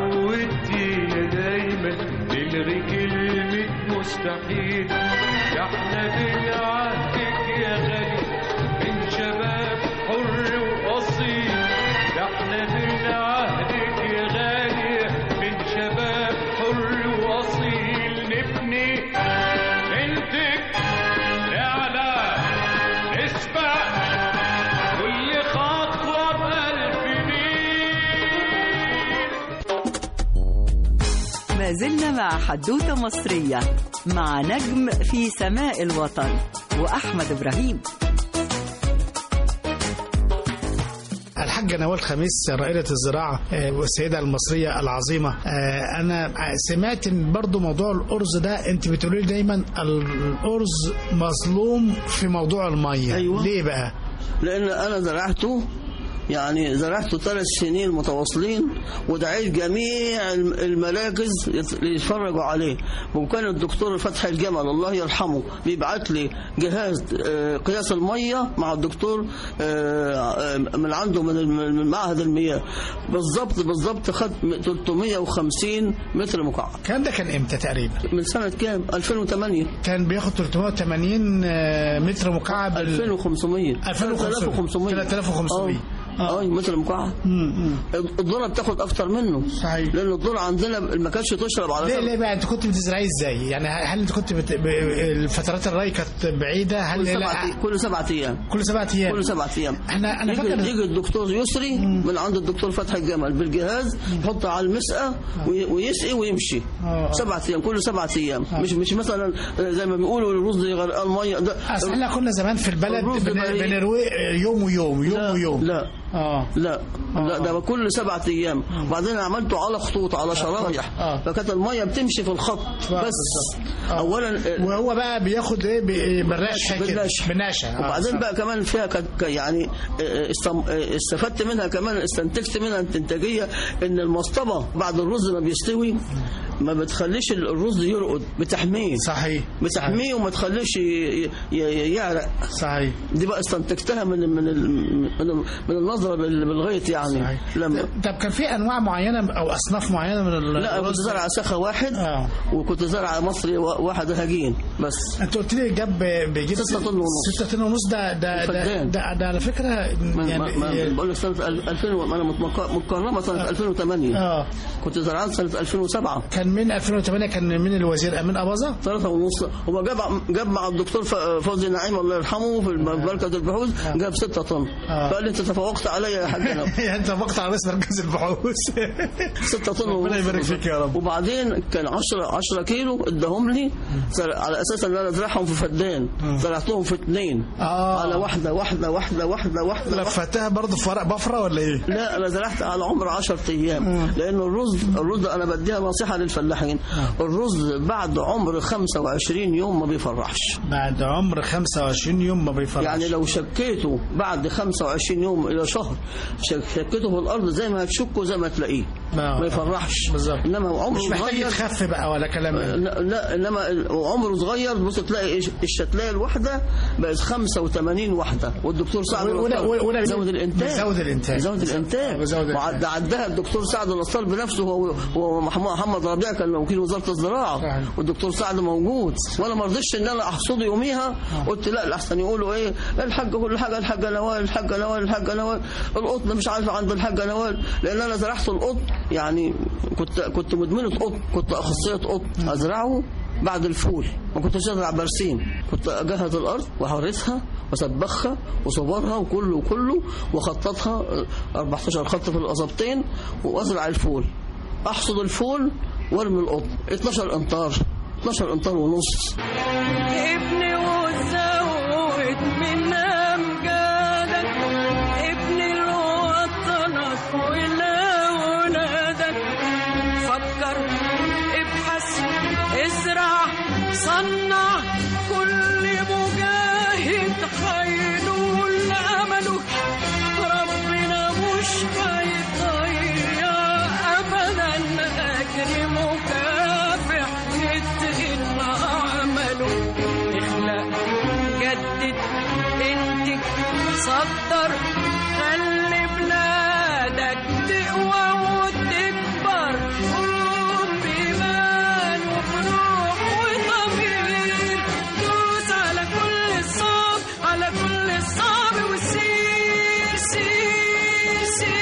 عودتينا دايما نلغي كلمة مستحيل ده احنا بنعهدك يا غالي من شباب حر واصيل ده احنا بنعهدك يا غالي من شباب حر واصيل نبني بنتك نعلى نسبق كل خطوة بألف ميل ما زلنا مع حدوتة مصرية مع نجم في سماء الوطن وأحمد إبراهيم الحاجة نوال خميس رائدة الزراعة آه، والسيدة المصرية العظيمة آه، أنا سمعت إن برضو موضوع الأرز ده أنت بتقولي لي دايما الأرز مظلوم في موضوع المية أيوة. ليه بقى؟ لان انا زرعته يعني زرعته ثلاث سنين متواصلين ودعيت جميع الم- المراكز يت- يتفرجوا عليه وكان الدكتور فتحي الجمل الله يرحمه بيبعت لي جهاز آه، قياس الميه مع الدكتور آه، آه، من عنده من الم- من معهد المياه بالظبط بالظبط خد 350 متر مكعب الكلام ده كان إمتى تقريبا؟ من سنه كام 2008 كان بياخد 380 آه، متر مكعب ال- 2500 2500 3500 اه اه متر مكعب الذره بتاخد اكتر منه صحيح. لان الذره عندنا ما كانتش تشرب على ليه سبع- ليه بقى انت كنت بتزرعيه ازاي؟ يعني هل انت كنت بت... ب... الفترات الري كانت بعيده؟ هل كل لا سبعة كل سبعة ايام كل سبعة ايام كل سبعة ايام احنا انا يجي, فاكر يجي الدكتور يسري من عند الدكتور فتحي الجمل بالجهاز يحط على المسقه وي- ويسقي ويمشي آه. سبعة ايام كل سبعة ايام مش مش مثلا زي ما بيقولوا الرز غرقان ميه ده اصل احنا كنا زمان في البلد الرز بن... بريء. بنروي يوم ويوم يوم لا ويوم لا اه لا لا ده كل سبعة ايام وبعدين عملته على خطوط على شرايح آه. فكانت الميه بتمشي في الخط بس بالظبط. آه. اولا وهو بقى بياخد ايه ب- بالرشح كده بالنشا. بالنشا آه، وبعدين صح. بقى كمان فيها ك- ك- يعني آه، استم- آه، استفدت منها كمان استنتجت منها انتاجيه ان المصطبه بعد الرز ما بيستوي ما بتخليش الرز يرقد بتحميه صحيح بتحميه وما تخليش ي- ي- يعرق صحيح دي بقى استنتجتها من من ال- من ال- من النظره بال- بالغيط يعني صحيح لما طب كان في انواع معينه او اصناف معينه من ال- لا كنت الرز؟ زرع سخا واحد اه وكنت زرع مصري وا- واحد هجين بس انت قلت لي جاب بيجيب ستة طن ونص. 6 طن ونص ده ده ده, فدان. ده, ده على فكره ما يعني ما بقول لك سنه ال- 2000 و- انا متمك- متكرمه سنه 2008 اه كنت زرعان سنه 2007 كان من 2008 كان من الوزير امين اباظه ثلاثة ونص هو جاب جاب مع الدكتور ف- فوزي نعيم الله يرحمه في مركز البحوث جاب ستة طن آه. فقال لي انت تفوقت عليا يا حاج انا يعني انت وقت على رئيس مركز البحوث ستة طن ربنا ونص. يبارك فيك يا رب. وبعدين كان 10 10 كيلو اداهم لي زر- على اساس ان انا ازرعهم في فدان زرعتهم في اثنين آه. على واحده واحده واحده واحده واحده, واحدة. لفتها برضه في ورق بفره ولا ايه؟ لا انا زرعت على عمر 10 ايام لان الرز الرز انا بديها نصيحه للفلاحين الرز بعد عمر 25 يوم ما بيفرحش بعد عمر 25 يوم ما بيفرقش يعني لو شكيته بعد 25 يوم الى شهر شك- شكيته في الارض زي ما هتشكه زي ما تلاقيه آه. ما يفرحش بالظبط. انما عمره مش محتاج صغير يتخف بقى ولا كلام من ده. لا, لا انما ال- وعمره صغير بص تلاقي إيش- الشتلايه الواحده بقت 85 واحده والدكتور سعد و- وده- النصار وده زود الانتاج بيزود الإنتاج. بيزود الانتاج بيزود الإنتاج. وعد عدها الدكتور سعد النصار بنفسه هو هو محمد محمد ربيع كان وكيل وزاره الزراعه صحيح. والدكتور سعد موجود وانا ما رضيتش ان انا احصده يوميها قلت لا الاحسن يقولوا ايه الحاجه كل حاجه الحاجه نوال الحاجه نوال الحاجه نوال القطن مش عارف عند الحاجه نوال لان انا زرعت القطن يعني كنت كنت مدمنه قطن كنت اخصائيه قطن ازرعه بعد الفول ما كنتش ازرع برسيم كنت اجهز الارض واحرسها واسبخها وصبرها وكله وكله واخططها 14 خط في القصبتين وازرع الفول احصد الفول وارمي القطن 12 امتار 12 امتار ونص ابني وزود من امجادك ابني لوطنك ولولادك فكر ابحث ازرع صنع كل مجاهد هينول امله ربنا مش هيضيع ابدا اجر مكافح يتقن عمله اخلق جدد انتج صدر خلي بلادك تقوى وتكبر قوم بإيمان وبروح وضمير دوس على كل الصعب على كل الصعب وسير سير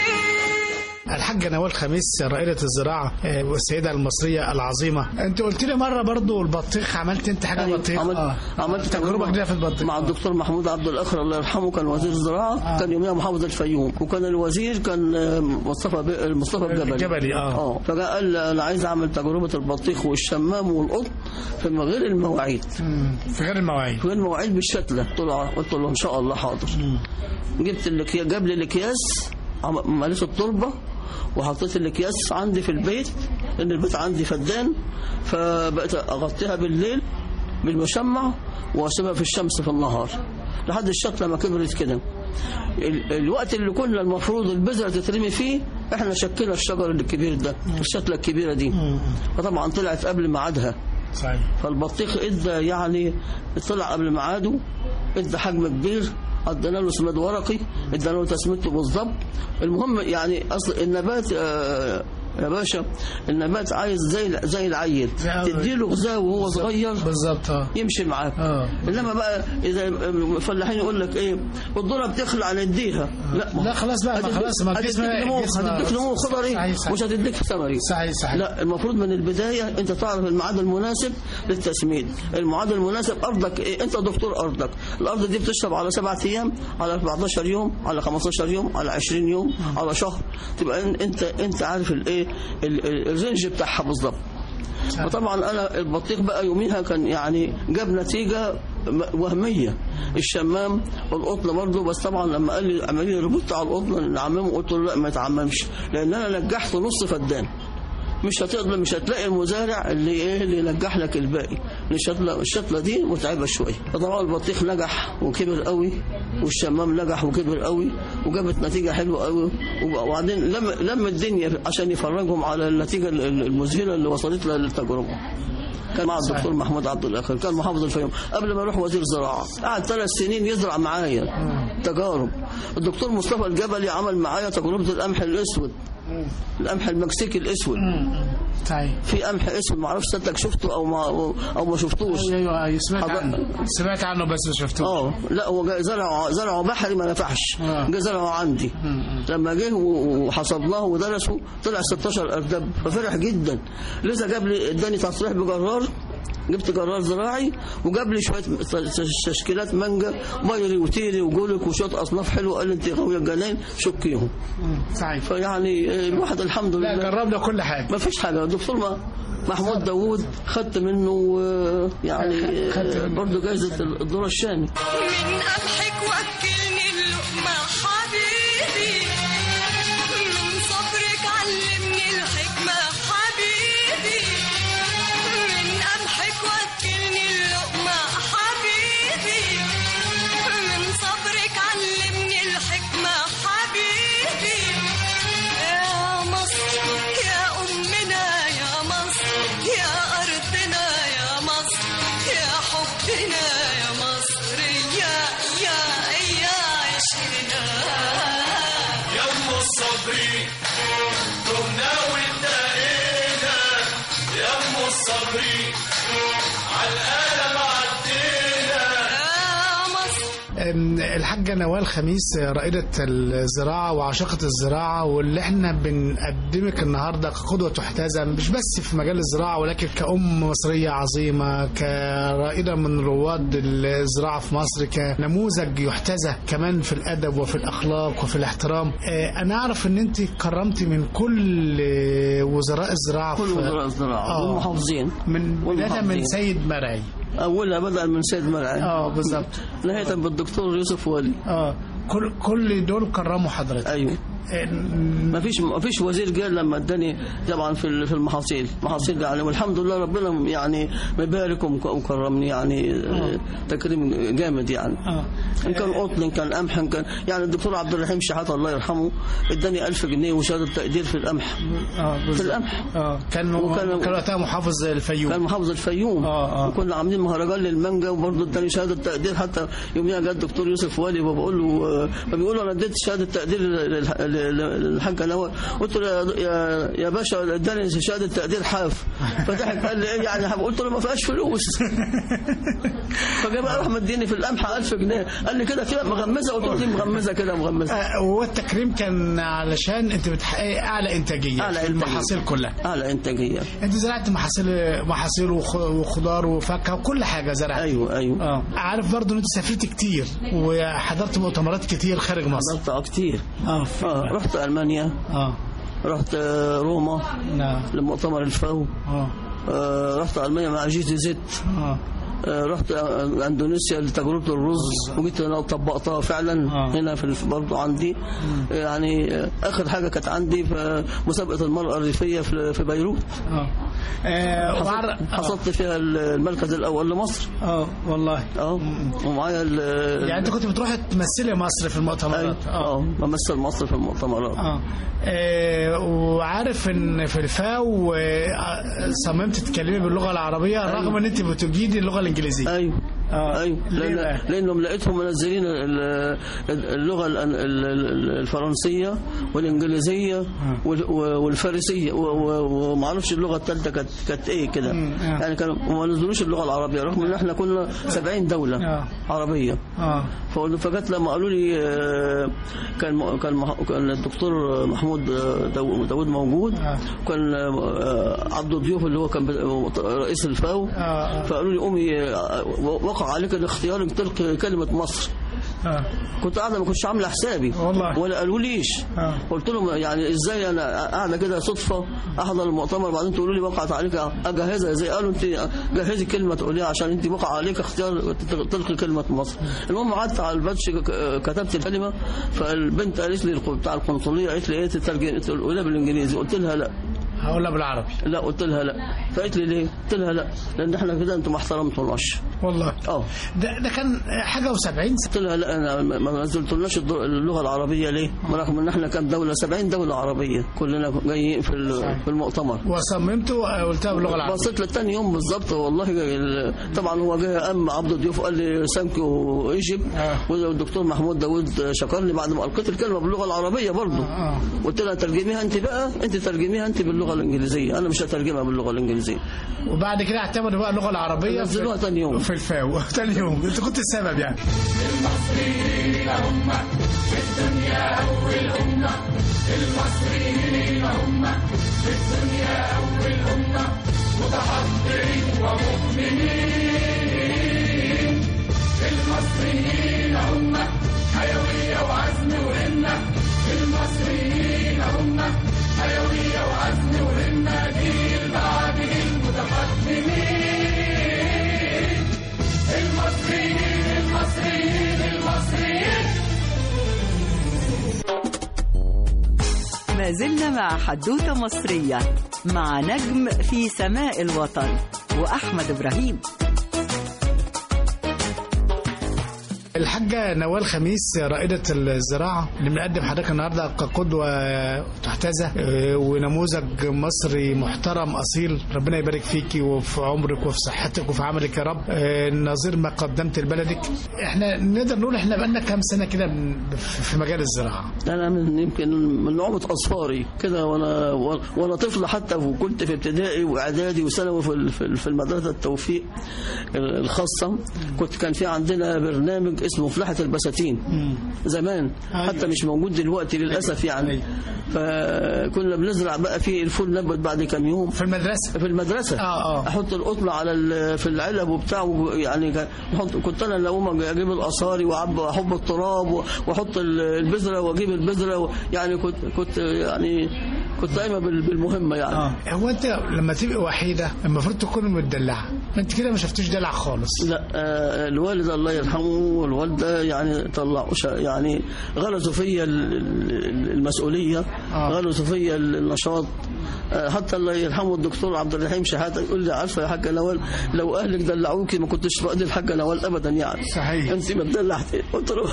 سير الحاجة نوال خميس رائدة الزراعة آه، والسيدة المصرية العظيمة انت قلت لي مرة برضو البطيخ عملت انت حاجة أيوة، بطيخ عملت آه. عملت تجربة جديدة في البطيخ مع الدكتور محمود عبد الاخر الله يرحمه كان وزير الزراعه آه. كان يوميها محافظ الفيوم وكان الوزير كان آه، مصطفى ب- مصطفى الجبلي الجبلي، آه. اه فجاء قال انا عايز اعمل تجربه البطيخ والشمام والقط في غير المواعيد مم، في غير المواعيد في غير المواعيد بالشتله قلت له قلت له ان شاء الله حاضر جبت الأكياس جاب لي الاكياس عم- مليت التربه وحطيت الاكياس عندي في البيت لان البيت عندي فدان فبقيت اغطيها بالليل بالمشمع واسيبها في الشمس في النهار لحد الشتله ما كبرت كده ال- الوقت اللي كنا المفروض البذره تترمي فيه احنا شكلنا الشجر الكبير ده الشتله الكبيره دي فطبعا طلعت قبل ميعادها صحيح فالبطيخ ادى يعني طلع قبل ميعاده ادى حجم كبير ادينا له سماد ورقي ادينا له تسميته بالظبط المهم يعني اصل النبات آه، يا باشا النبات عايز زي زي العيل زي- تديله غذاء وهو صغير بالظبط اه يمشي معاك اه انما بقى اذا الفلاحين يقول لك ايه الذره بتخلع نديها لا لا خلاص بقى، ما هتديك- خلاص، ما هتديك الجسم- نمو الجسم- هتديك نمو خضري صحيح، صحيح. مش هتديك ثمري صحيح صحيح لا المفروض من البداية أنت تعرف الميعاد المناسب للتسميد الميعاد المناسب أرضك إيه؟ أنت دكتور أرضك الأرض دي بتشرب على سبعة أيام على 14 يوم على 15 يوم على 20 يوم على شهر تبقى أن- أنت أنت عارف الإيه ال- ال- الرينج بتاعها بالظبط وطبعا انا البطيخ بقى يوميها كان يعني جاب نتيجه م- وهميه الشمام والقطن برضه بس طبعا لما قال لي اعمل لي ريبوت على القطن نعممه قلت له لا ما يتعممش لان انا نجحت نص فدان مش هتقدر مش هتلاقي المزارع اللي ايه اللي ينجح لك الباقي الشتله الشتله دي متعبه شويه فطبعا البطيخ نجح وكبر قوي والشمام نجح وكبر قوي وجابت نتيجه حلوه قوي وبعدين لم لم الدنيا عشان يفرجهم على النتيجه ال- ال- المذهله اللي وصلت لها للتجربه كان مع الدكتور محمود عبد الاخر كان محافظ الفيوم قبل ما يروح وزير زراعه قعد ثلاث سنين يزرع معايا تجارب الدكتور مصطفى الجبلي عمل معايا تجربه القمح الاسود القمح المكسيكي الاسود صحيح في قمح اسود ما اعرفش سيادتك شفته او ما او ما شفتوش ايوه ايوه سمعت حضر- عنه سمعت عنه بس ما شفتوش اه لا هو جا- زرعه زرعه بحري ما نفعش آه. جه زرعه عندي لما جه و- وحصدناه ودرسه طلع 16 اردب ففرح جدا لسه جاب لي اداني تصريح بجرار جبت جرار زراعي وجاب لي شويه ت- تشكيلات مانجا بايري وتيري وجولك وشويه اصناف حلوه قال لي انت غاويه الجنان شكيهم صحيح فيعني آه، الواحد الحمد لا لله جربنا كل حاجه ما فيش حاجه الدكتور ما محمود داوود خدت منه آه، يعني خدت آه، منه. برضه جائزه الدور الشامي من قمحك وكلني اللقمة حبيبي من صبرك علمني الحكمة حبيبي من قمحك وكلني اللقمة حبيبي من صبرك علمني الحكمة حبيبي يا مصر يا أمنا يا مصر يا أرضنا يا مصر يا حبنا يا مصر يا يا يا عشقنا يا ام الصبري تهنا وانتهينا يا ام الصبري على القلم عدينا يا مصر أم، الحاجة نوال خميس رائدة الزراعة وعاشقة الزراعة واللي احنا بنقدمك النهاردة كقدوة تحتذى مش بس في مجال الزراعة ولكن كأم مصرية عظيمة كرائدة من رواد الزراعة في مصر كنموذج يحتذى كمان في الأدب وفي الأخلاق وفي الاحترام اه، أنا أعرف إن أنت كرمتي من كل اه، وزراء الزراعة كل في- وزراء الزراعه آه. والمحافظين من بداية والمحافظين. من سيد مرعي اولها بدا من سيد مرعي اه بالظبط نهايه بالدكتور يوسف ولي اه كل كل دول كرموا حضرتك ايوه ما فيش ما فيش وزير جه لما اداني طبعا في ال- في المحاصيل محاصيل يعني والحمد لله ربنا يعني مبارك ومك- ومكرمني يعني آه، تكريم جامد يعني اه ان كان قطن ان كان قمح ان كان يعني الدكتور عبد الرحيم شحاته الله يرحمه اداني 1000 جنيه وشهاده تقدير في القمح اه في بالظبط القمح اه كان وكان- كان وقتها محافظ الفيوم كان محافظ الفيوم آه، آه. وكنا عاملين مهرجان للمانجا وبرضه اداني شهاده تقدير حتى يوميها جه الدكتور يوسف والي وبقول له آه، فبيقول له انا اديت شهاده تقدير للح- لل- للحاج نوال قلت له يا- يا يا باشا اداني شهاده تقدير حاف فضحك قال لي ايه يعني حاف؟ قلت له ما فيهاش فلوس فجاء بقى راح مديني في القمح 1000 جنيه قال لي كده كده مغمزه قلت له دي مغمزه كده مغمزه آه، والتكريم كان علشان انت بتحققي اعلى انتاجيه أعلى في إنتاجية. المحاصيل كلها اعلى انتاجيه انت زرعت محاصيل محاصيل وخ- وخضار وفاكهه وكل حاجه زرعت ايوه ايوه اه عارف برضو ان انت سافرت كتير وحضرت مؤتمرات كتير خارج مصر حضرت آه كتير اه اه رحت المانيا اه رحت آه، روما نعم لمؤتمر الفاو اه آه، رحت المانيا مع جي تي زد اه آه، رحت آه، اندونيسيا لتجربه الرز وجيت هنا وطبقتها فعلا آه. هنا في الف- برضه عندي يعني آه، اخر حاجه كانت عندي في مسابقه المراه الريفيه في في بيروت اه آه، وعر- حصلت- حصلت فيها المركز الاول لمصر اه والله اه ومعايا ال- يعني انت كنت بتروح تمثلي مصر في المؤتمرات اه بمثل مصر في المؤتمرات اه آه، وعارف ان في الفاو آه، صممت تتكلمي باللغه العربيه رغم ان انت بتجيدي اللغه الانجليزيه ايوه آه. ايوه ليه لأن بقى؟ لانهم لقيتهم منزلين ال- اللغه ال- ال- ال- الفرنسيه والانجليزيه وال- والفارسيه و- و- وما اعرفش اللغه الثالثه كانت كانت ايه كده مم. آه. يعني كانوا ما نزلوش اللغه العربيه رغم ان احنا كنا 70 دوله آه. عربيه اه فقلت فجت لما قالوا لي آه، كان م- كان مح- كان الدكتور محمود آه، داو- داود موجود آه. كان آه، عبد الضيوف اللي هو كان ب- رئيس الفاو آه، آه. فقالوا لي قومي آه، وقع عليك الاختيار انك تلقي كلمه مصر اه كنت قاعده ما كنتش عامله حسابي والله. ولا قالوا ليش آه. قلت لهم يعني ازاي انا قاعده كده صدفه احضر المؤتمر بعدين تقولوا لي وقعت عليك اجهزها ازاي قالوا انت جهزي كلمه تقوليها عشان انت وقع عليك اختيار تلقي كلمه مصر المهم قعدت على البادج ك- كتبت الكلمه فالبنت قالت لي بتاع القنصليه قالت لي ايه تترجم تقولها بالانجليزي قلت لها لا هقولها بالعربي لا قلت لها لا فقالت لي ليه قلت لها لا لان احنا كده انتم ما احترمتوناش والله اه ده ده كان حاجه و70 سنه قلت لها لا انا ما ما نزلتلناش الد- اللغه العربيه ليه؟ رغم ان احنا كام دوله 70 دوله عربيه كلنا جايين في ال- في المؤتمر وصممت وقلتها باللغه العربيه بصيت للتاني يوم بالظبط والله ال- طبعا هو جه ام عبد الضيوف قال لي ثانك يو ايجيبت آه. والدكتور محمود داوود شكرني بعد ما القيت الكلمه باللغه العربيه برضه آه. قلت لها ترجميها انت بقى انت ترجميها انت باللغه الانجليزيه انا مش هترجمها باللغه الانجليزيه وبعد كده اعتمدوا بقى اللغه العربيه نزلوها تاني يوم. في الفاو تاني يوم انت كنت السبب يعني ما زلنا مع حدوتة مصرية مع نجم في سماء الوطن وأحمد إبراهيم الحاجة نوال خميس رائدة الزراعة اللي بنقدم حضرتك النهاردة كقدوة تحتذى اه، ونموذج مصري محترم أصيل ربنا يبارك فيكي وفي عمرك وفي صحتك وفي عملك يا رب اه، نظير ما قدمت لبلدك احنا نقدر نقول احنا بقالنا كام سنة كده بن- في مجال الزراعة انا من يمكن من نعومه اصفاري كده وانا وانا طفل حتى وكنت في ابتدائي واعدادي وثانوي في ال- في ال- في المدرسه التوفيق الخاصه كنت كان في عندنا برنامج اسمه فلاحه البساتين زمان حتى مش موجود دلوقتي للاسف يعني فكنا بنزرع بقى في الفول نبت بعد كام يوم في المدرسة في المدرسه آه، آه. احط القطن على ال- في العلب وبتاع و- يعني كان- احط كنت انا اللي اقوم اجيب الاصاري واعب احب التراب و- واحط ال- البذره واجيب البذره و- يعني كنت كنت يعني كنت قايمه بال- بالمهمه يعني اه هو انت لما تبقى وحيدة المفروض تكون متدلعة ما انت كده ما شفتوش دلع خالص لا آه، الوالد الله يرحمه والوالده يعني طلعوا شا- يعني غرسوا فيا ال- ال- المسؤوليه آه. غرسوا فيا النشاط آه، حتى الله يرحمه الدكتور عبد الرحيم شحاته يقول لي عارفه يا حاجه نوال لو اهلك دلعوكي ما كنتش فاقد الحاجه نوال ابدا يعني صحيح. انت ما دلعتي قلت له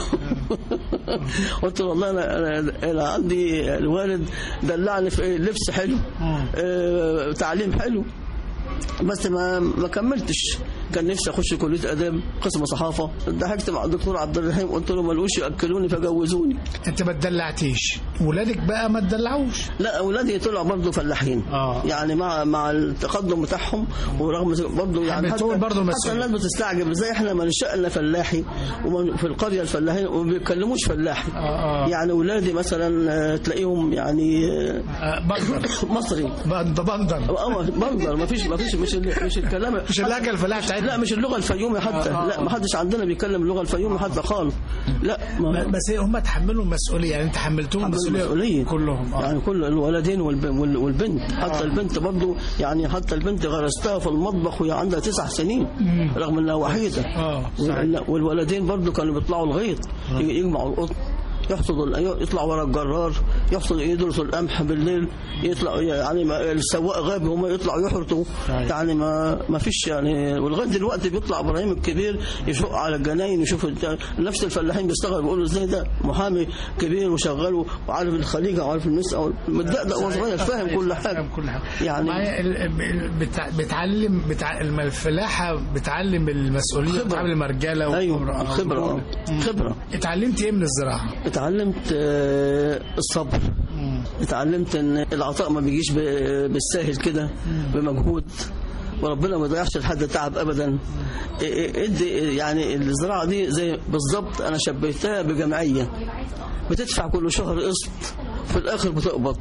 قلت له والله انا انا, أنا عندي الوالد دلعني في لبس حلو آه، تعليم حلو بس ما ما كملتش كان نفسي اخش كليه اداب قسم صحافه ضحكت مع الدكتور عبد الرحيم قلت له ملوش ياكلوني فجوزوني انت ما تدلعتيش ولادك بقى ما تدلعوش لا اولادي طلعوا برضه فلاحين آه. يعني مع مع التقدم بتاعهم ورغم برضه يعني حملتهم برضه حتى المسؤولية. الناس بتستعجب ازاي احنا ما نشأنا فلاحي ومن- في القريه الفلاحين وما بيتكلموش فلاحي آه، آه. يعني اولادي مثلا آه، تلاقيهم يعني آه، آه، بندر مصري بندر بندر اه بندر ما فيش ما فيش مش ال- مش الكلام مش اللهجة الفلاحة بتاعتنا لا مش اللغه الفيومي حتى آه، آه، لا ما حدش عندنا بيتكلم اللغه الفيومي حتى خالص لا ما بس هم تحملوا مسؤوليه يعني انت حملتهم حملوا مسؤوليه مسؤولية كلهم اه يعني كل الولدين والب- وال- والبنت حتى البنت برضو يعني حتى البنت غرستها في المطبخ وهي عندها تسع سنين رغم انها وحيده اه صحيح وال- والولدين برضو كانوا بيطلعوا الغيط ي- يجمعوا القطن يحصدوا ال- يطلع ورا الجرار يحصد يدرسوا القمح بالليل يطلع يعني ما- السواق غاب هم يطلعوا يحرطوا صحيح. يعني ما ما فيش يعني ولغايه دلوقتي بيطلع ابراهيم الكبير يشق على الجناين يشوف الت- نفس الفلاحين بيستغربوا يقولوا ازاي ده محامي كبير وشغال وعارف الخليجه وعارف النساء متدقدق وهو صغير فاهم كل حاجه فاهم كل حاجه يعني معايا ال- ال- بتع- بتعلم بتع... الم- الفلاحه بتعلم المسؤوليه خبرة. بتعلم المرجله ايوه خبره آه. خبره اتعلمت ايه من الزراعه؟ اتعلمت آه، الصبر اتعلمت ان العطاء ما بيجيش ب- بالساهل كده بمجهود وربنا ما يضيعش لحد تعب ابدا إيه- إيه- ادي يعني الزراعه دي زي بالظبط انا شبهتها بجمعيه بتدفع كل شهر قسط في الاخر بتقبض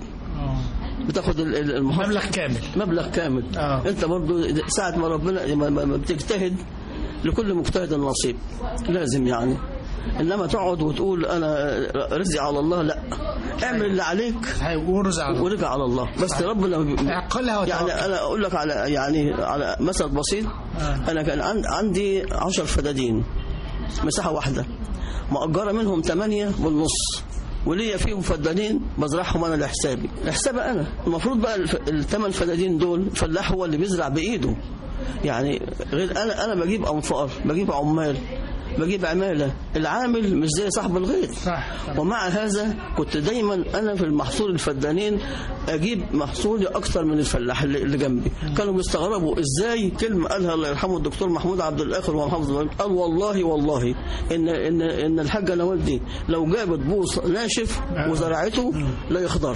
بتاخد ال- ال- المحافظه مبلغ كامل مبلغ كامل آه. انت برضو ساعة ما ربنا ما- ما ما بتجتهد لكل مجتهد نصيب لازم يعني انما تقعد وتقول انا رزقي على الله لا اعمل اللي عليك هيورز على ورجع على الله بس ربنا اعقلها يعني وتوكل انا اقول لك على يعني على مثل بسيط انا كان عن- عندي عشر فدادين مساحه واحده مأجره منهم ثمانية بالنص وليا فيهم فدانين بزرعهم انا لحسابي لحسابي انا المفروض بقى الف- الثمان فدادين دول الفلاح هو اللي بيزرع بايده يعني غير انا انا بجيب انفار بجيب عمال بجيب عماله العامل مش زي صاحب الغيط صح ومع هذا كنت دايما انا في المحصول الفدانين اجيب محصولي اكتر من الفلاح اللي اللي جنبي كانوا بيستغربوا ازاي كلمه قالها الله يرحمه الدكتور محمود عبد الاخر وهو محافظ الغرب. قال والله والله ان ان ان الحاجه نوال دي لو جابت بوص ناشف وزرعته لا يخضر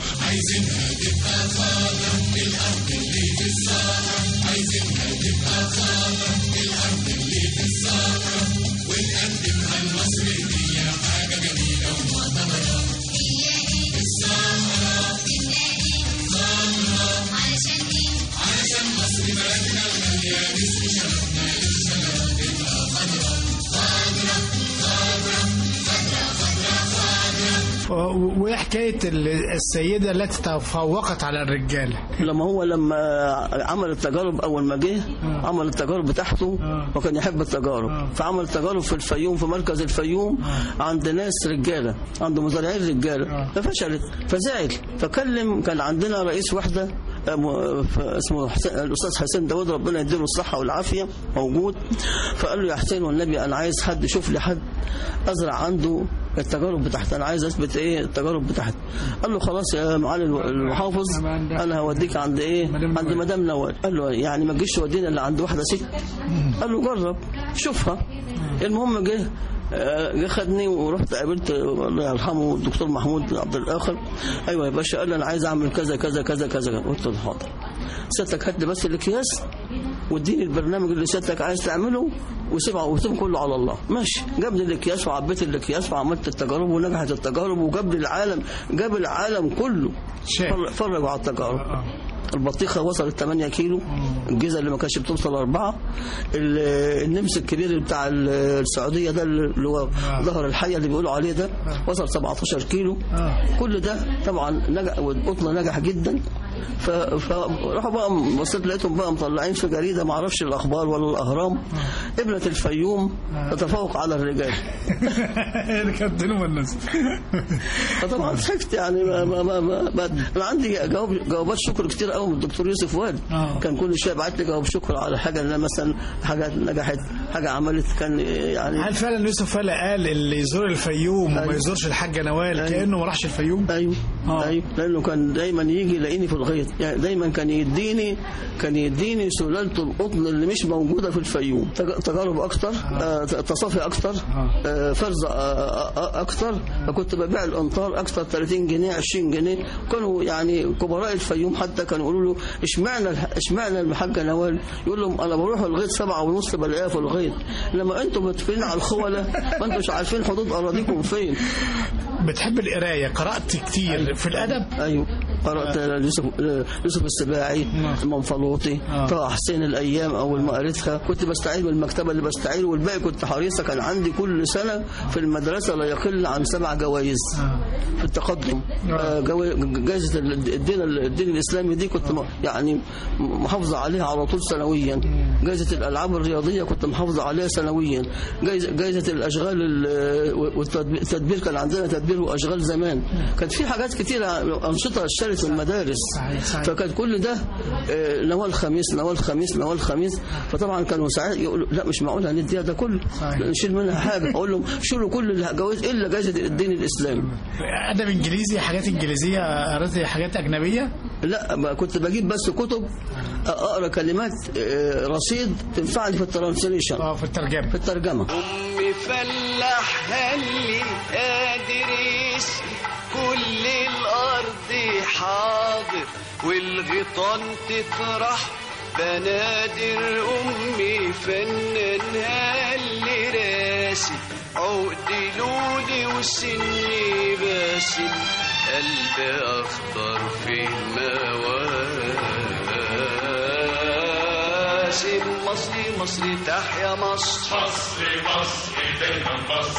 و- وايه حكايه ال- السيده التي تفوقت على الرجاله؟ لما هو لما عمل التجارب اول ما جه عمل التجارب بتاعته وكان يحب التجارب فعمل التجارب في الفيوم في مركز الفيوم عند ناس رجاله عند مزارعين رجاله ففشلت فزعل فكلم كان عندنا رئيس وحده آه، م- ف- اسمه حسين الاستاذ حسين داود ربنا يديله الصحه والعافيه موجود فقال له يا حسين والنبي انا عايز حد يشوف لي حد ازرع عنده التجارب بتاعتي انا عايز اثبت ايه التجارب بتاعتي قال له خلاص يا معالي الو- المحافظ انا هوديك عند ايه عند مدام نوال قال له يعني ما تجيش تودينا اللي عند واحده ست قال له جرب شوفها المهم جه آه، جه خدني ورحت قابلت الله يرحمه الدكتور محمود عبد الاخر ايوه يا باشا قال لي انا عايز اعمل كذا كذا كذا كذا قلت له حاضر سيادتك هات لي بس الاكياس واديني البرنامج اللي سيادتك عايز تعمله وسيبه وسيبه كله على الله ماشي جاب لي الاكياس وعبيت الاكياس وعملت التجارب ونجحت التجارب وجاب لي العالم جاب العالم كله شايف. فر- فرجوا على التجارب البطيخه وصلت 8 كيلو الجيزه اللي ما كانتش بتوصل أربعة ال- النمس الكبير اللي بتاع ال- السعوديه ده اللي هو ظهر الحيه اللي بيقولوا عليه ده وصل 17 كيلو كل ده طبعا نجح والقطن نجح جدا ف- فراحوا بقى بصيت لقيتهم بقى مطلعين في جريده ما اعرفش الاخبار ولا الاهرام ابنه الفيوم تتفوق على الرجال كانت دنيا الناس فطبعا ضحكت يعني ما ما ما, ما, ما انا عندي جواب جوابات شكر كتير قوي من الدكتور يوسف وائل آه. كان كل شويه يبعت لي جواب شكر على حاجه اللي مثلا حاجه نجحت حاجه عملت كان يعني هل فعلا يوسف فلا قال اللي يزور الفيوم وما أيوة. يزورش الحاجه نوال أيوة. كانه ما راحش الفيوم؟ ايوه آه. ايوه لانه كان دايما يجي يلاقيني في الغيط يعني دايما كان يديني كان يديني سلاله القطن اللي مش موجوده في الفيوم تج- تجارب اكتر آه. تصافي اكتر آه. فرز آه. آه. اكتر فكنت ببيع الامطار اكتر 30 جنيه 20 جنيه كانوا يعني كبراء الفيوم حتى كانوا يقولوا له اشمعنى الح- اشمعنى الحاجه نوال يقول لهم انا بروح الغيط سبعة ونص بلاقيها في الغيط لما انتم متفقين على الخوله ما انتم مش عارفين حدود اراضيكم فين بتحب القرايه قرات كتير في الادب ايوه قرات يوسف يوسف السباعي المنفلوطي آه. طه حسين الايام اول ما قريتها كنت بستعيد من المكتبه اللي بستعيد والباقي كنت حريصه كان عندي كل سنه في المدرسه لا يقل عن سبع جوائز في التقدم آه، جوا- جائزه الدين الدين الاسلامي دي كنت م- يعني محافظه عليها على طول سنويا جائزه الالعاب الرياضيه كنت محافظه عليها سنويا جائزه جائزه الاشغال ال- والتدبير التدبير كان عندنا تدبير واشغال زمان كانت في حاجات كتيره انشطه اشترت في المدارس صحيح، صحيح. فكان كل ده آه، نوال خميس نوال خميس نوال خميس فطبعا كانوا ساعات يقولوا لا مش معقول هنديها ده كله صحيح. نشيل منها حاجه اقول لهم شيلوا كل الجوائز الا جائزه الدين الاسلامي ادب انجليزي حاجات انجليزيه قريت حاجات اجنبيه لا ما كنت بجيب بس كتب اقرا كلمات آه، رصيد تنفعني في الترانسليشن اه في الترجمه في الترجمه أم فلاح هلي قادر يسقي كل الأرض حاضر والغيطان تطرح بنادر أمي فنان هلي راسي عقد لولي وسني باسم قلب أخضر في مواسم مصري مصري تحيا مصر مصر مصر دايما مصر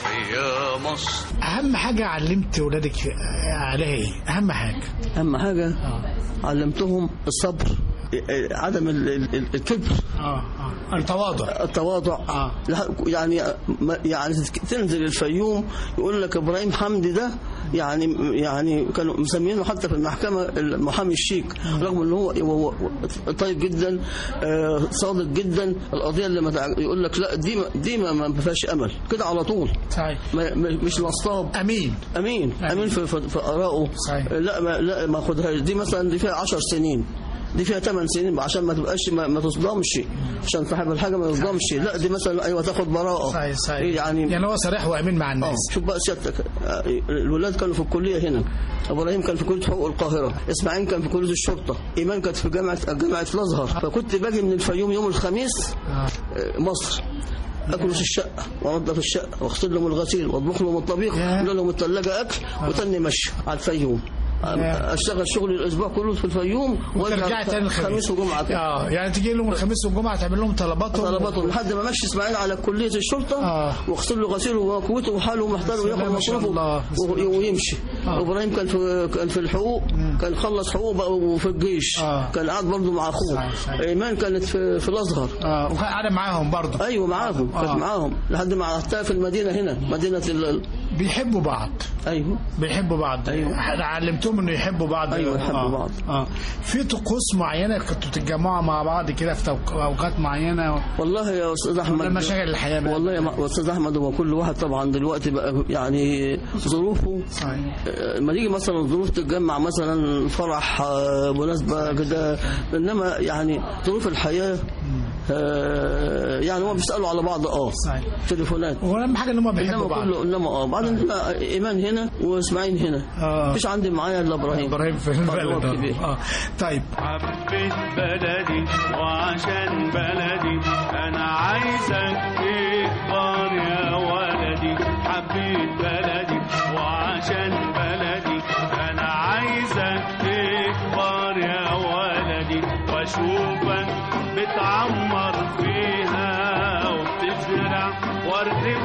تحيا مصر اهم حاجه علمت ولادك عليها ايه اهم حاجه اهم حاجه علمتهم الصبر آه، عدم ال- ال- ال- الكبر اه اه التواضع التواضع آه. لح- يعني ما- يعني تنزل الفيوم يقول لك ابراهيم حمدي ده يعني يعني كانوا مسمينه حتى في المحكمه المحامي الشيك رغم ان هو هو طيب جدا آه، صادق جدا القضيه اللي ما تع- يقول لك لا دي ما- دي ما ما فيهاش امل كده على طول صحيح ما- ما- مش نصاب امين امين امين في, في, في ارائه صحيح. لا ما لا ما خدهاش دي مثلا دي فيها 10 سنين دي فيها 8 سنين عشان ما تبقاش ما, ما تصدمش عشان صاحب الحاجه ما يصدمش لا دي مثلا ايوه تاخد براءه صحيح صحيح يعني يعني هو صريح وامين مع اه الناس شوف بقى سيادتك آه، الولاد كانوا في الكليه هنا ابراهيم كان في كليه حقوق القاهره اسماعيل كان في كليه الشرطه ايمان كانت في جامعه جامعه الازهر فكنت باجي من الفيوم يوم الخميس آه. آه، مصر اكنس الشقه وانضف الشقه واغسل لهم الغسيل واطبخ لهم الطبيخ ياه. واعمل لهم الثلاجه اكل وتاني مشي على الفيوم ياه. اشتغل شغل الاسبوع كله في الفيوم وترجع تاني الخميس خميس وجمعه كده اه يعني تجي لهم الخميس والجمعه تعمل لهم طلباتهم طلباتهم لحد ما مشي اسماعيل على كليه الشرطه آه. واغسل له غسيله ومكوته وحاله ومحتاله بسم وياخد الله ما شاء مصروفه الله. بسم و- ويمشي آه. ابراهيم كان في كان في الحقوق كان خلص حقوق بقى وفي الجيش آه. كان قاعد برضه مع اخوه صحيح، صحيح. ايمان كانت في في الازهر اه وكان قاعد معاهم برضه ايوه معاهم آه. كانت معاهم لحد ما عرفتها في المدينه هنا مدينه ال... ال- بيحبوا بعض ايوه بيحبوا بعض أيوة. علمتهم انه يحبوا بعض أيوة، يحبوا آه. بعض. اه في طقوس معينه كنتوا تتجمعوا مع بعض كده في توق- اوقات معينه والله يا استاذ ولا احمد مشاغل الحياه بقى والله يا استاذ احمد هو كل واحد طبعا دلوقتي بقى يعني ظروفه صحيح لما نيجي مثلا ظروف تتجمع مثلا فرح آه، مناسبة كده إنما يعني ظروف الحياة آه، يعني هم بيسألوا على بعض اه صحيح تليفونات واهم حاجه ان هم بيحبوا انما بعض كله انما اه بعدين هنا ايمان هنا واسماعيل هنا آه. مفيش عندي معايا الا ابراهيم ابراهيم في هو البلد الكبير. اه طيب حبيت بلدي وعشان بلدي انا عايزك تكبر يا ولدي حبيت بلدي وعشان بلدي انا عايزك تكبر يا ولدي واشوفك بتعمر فيها وبتزرع ورد في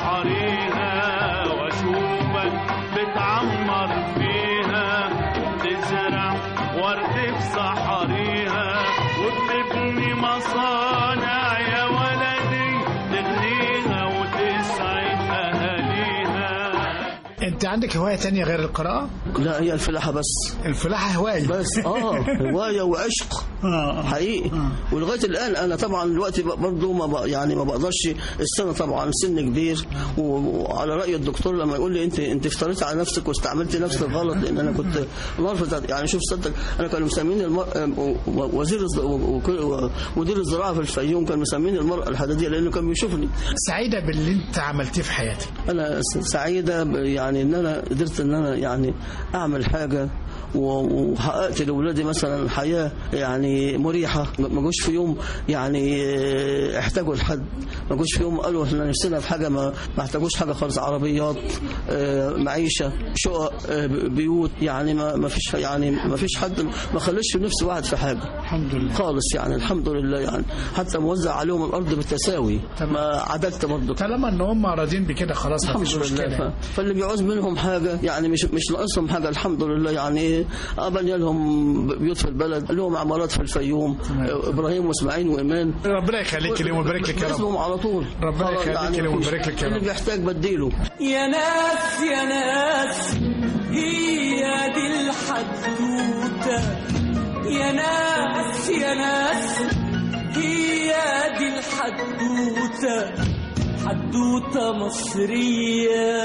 صحريها واشوفك بتعمر فيها وبتزرع ورد في صحريها وبتبني مصانع يا ولدي تغنيها وتسعد اهاليها انت عندك هوايه تانية غير القراءه لا هي الفلاحة بس الفلاحه هوايه بس اه هواية وعشق اه حقيقي ولغايه الان انا طبعا دلوقتي برضه ما بق- يعني ما بقدرش السنه طبعا سن كبير و- وعلى راي الدكتور لما يقول لي انت انت افتريت على نفسك واستعملت نفسك غلط لان انا كنت مرة يعني شوف صدق انا كانوا مسميني المر... و- وزير الز- و- و- مدير الزراعه في الفيوم كان مسميني المراه الحديديه لانه كان بيشوفني سعيده باللي انت عملتيه في حياتك انا س- سعيده ب- يعني ان انا قدرت ان انا يعني اعمل حاجه و- وحققت لاولادي مثلا حياه يعني مريحه ما ما جوش في يوم يعني آه، احتاجوا لحد ما جوش في يوم قالوا احنا نفسنا في حاجه ما ما احتاجوش حاجه خالص عربيات آه، معيشه شقق آه، بيوت يعني ما ما فيش يعني ما فيش حد ما خليش في نفس واحد في حاجه الحمد لله خالص يعني الحمد لله يعني حتى موزع عليهم الارض بالتساوي تمام. ما عدلت برضه طالما ان هم راضيين بكده خلاص ما الحمد فيش لله مشكله ف- فاللي بيعوز منهم حاجه يعني مش مش ناقصهم حاجه الحمد لله يعني ايه بني لهم بيوت في البلد لهم عمارات في الفيوم آه، ابراهيم واسماعيل وايمان ربنا يخليك ليهم ويبارك لك يا رب باسمهم على طول ربنا خلاص يخليك يعني ليهم مفيش- ويبارك لك يا اللي رب. بيحتاج بديله يا ناس يا ناس هي دي الحدوتة يا ناس يا ناس هي دي الحدوتة حدوتة مصرية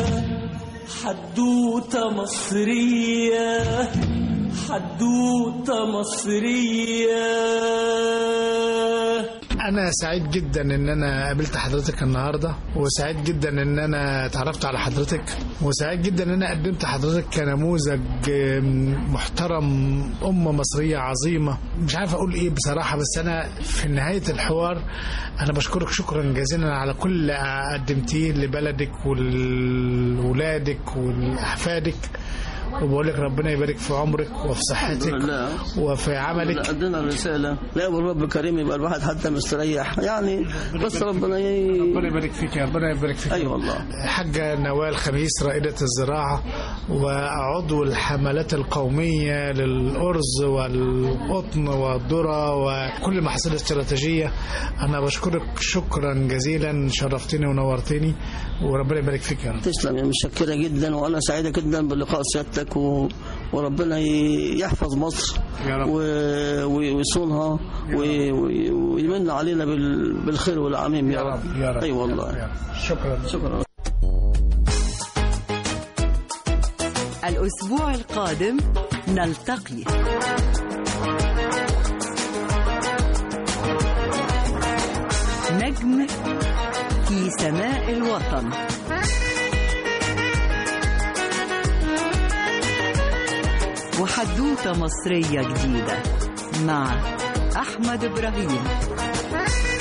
حدوتة مصرية حدوتة مصرية انا سعيد جدا ان انا قابلت حضرتك النهارده وسعيد جدا ان انا اتعرفت على حضرتك وسعيد جدا ان انا قدمت حضرتك كنموذج آم، محترم امه مصريه عظيمه مش عارف اقول ايه بصراحه بس انا في نهايه الحوار انا بشكرك شكرا جزيلا على كل اللي قدمتيه لبلدك ولولادك ولاحفادك وبقول لك ربنا يبارك في عمرك وفي صحتك لله. وفي عملك ادينا الرساله لا الرب كريم يبقى الواحد حتى مستريح يعني بس ربنا ي... ربنا يبارك فيك يا ربنا يبارك فيك اي والله حاجة نوال خميس رائدة الزراعة وعضو الحملات القومية للأرز والقطن والذرة وكل المحاصيل الاستراتيجية أنا بشكرك شكرا جزيلا شرفتني ونورتني وربنا يبارك فيك يا رب تسلم يا متشكرة جدا وأنا سعيدة جدا بلقاء سيادتك و... وربنا ي- يحفظ مصر يا رب. و... و- ويصونها و... و- ويمن علينا بال... بالخير والعميم يا رب يا رب أي والله يا رب. شكرا شكرا الأسبوع القادم نلتقي نجم في سماء الوطن وحدوتة مصرية جديدة مع أحمد إبراهيم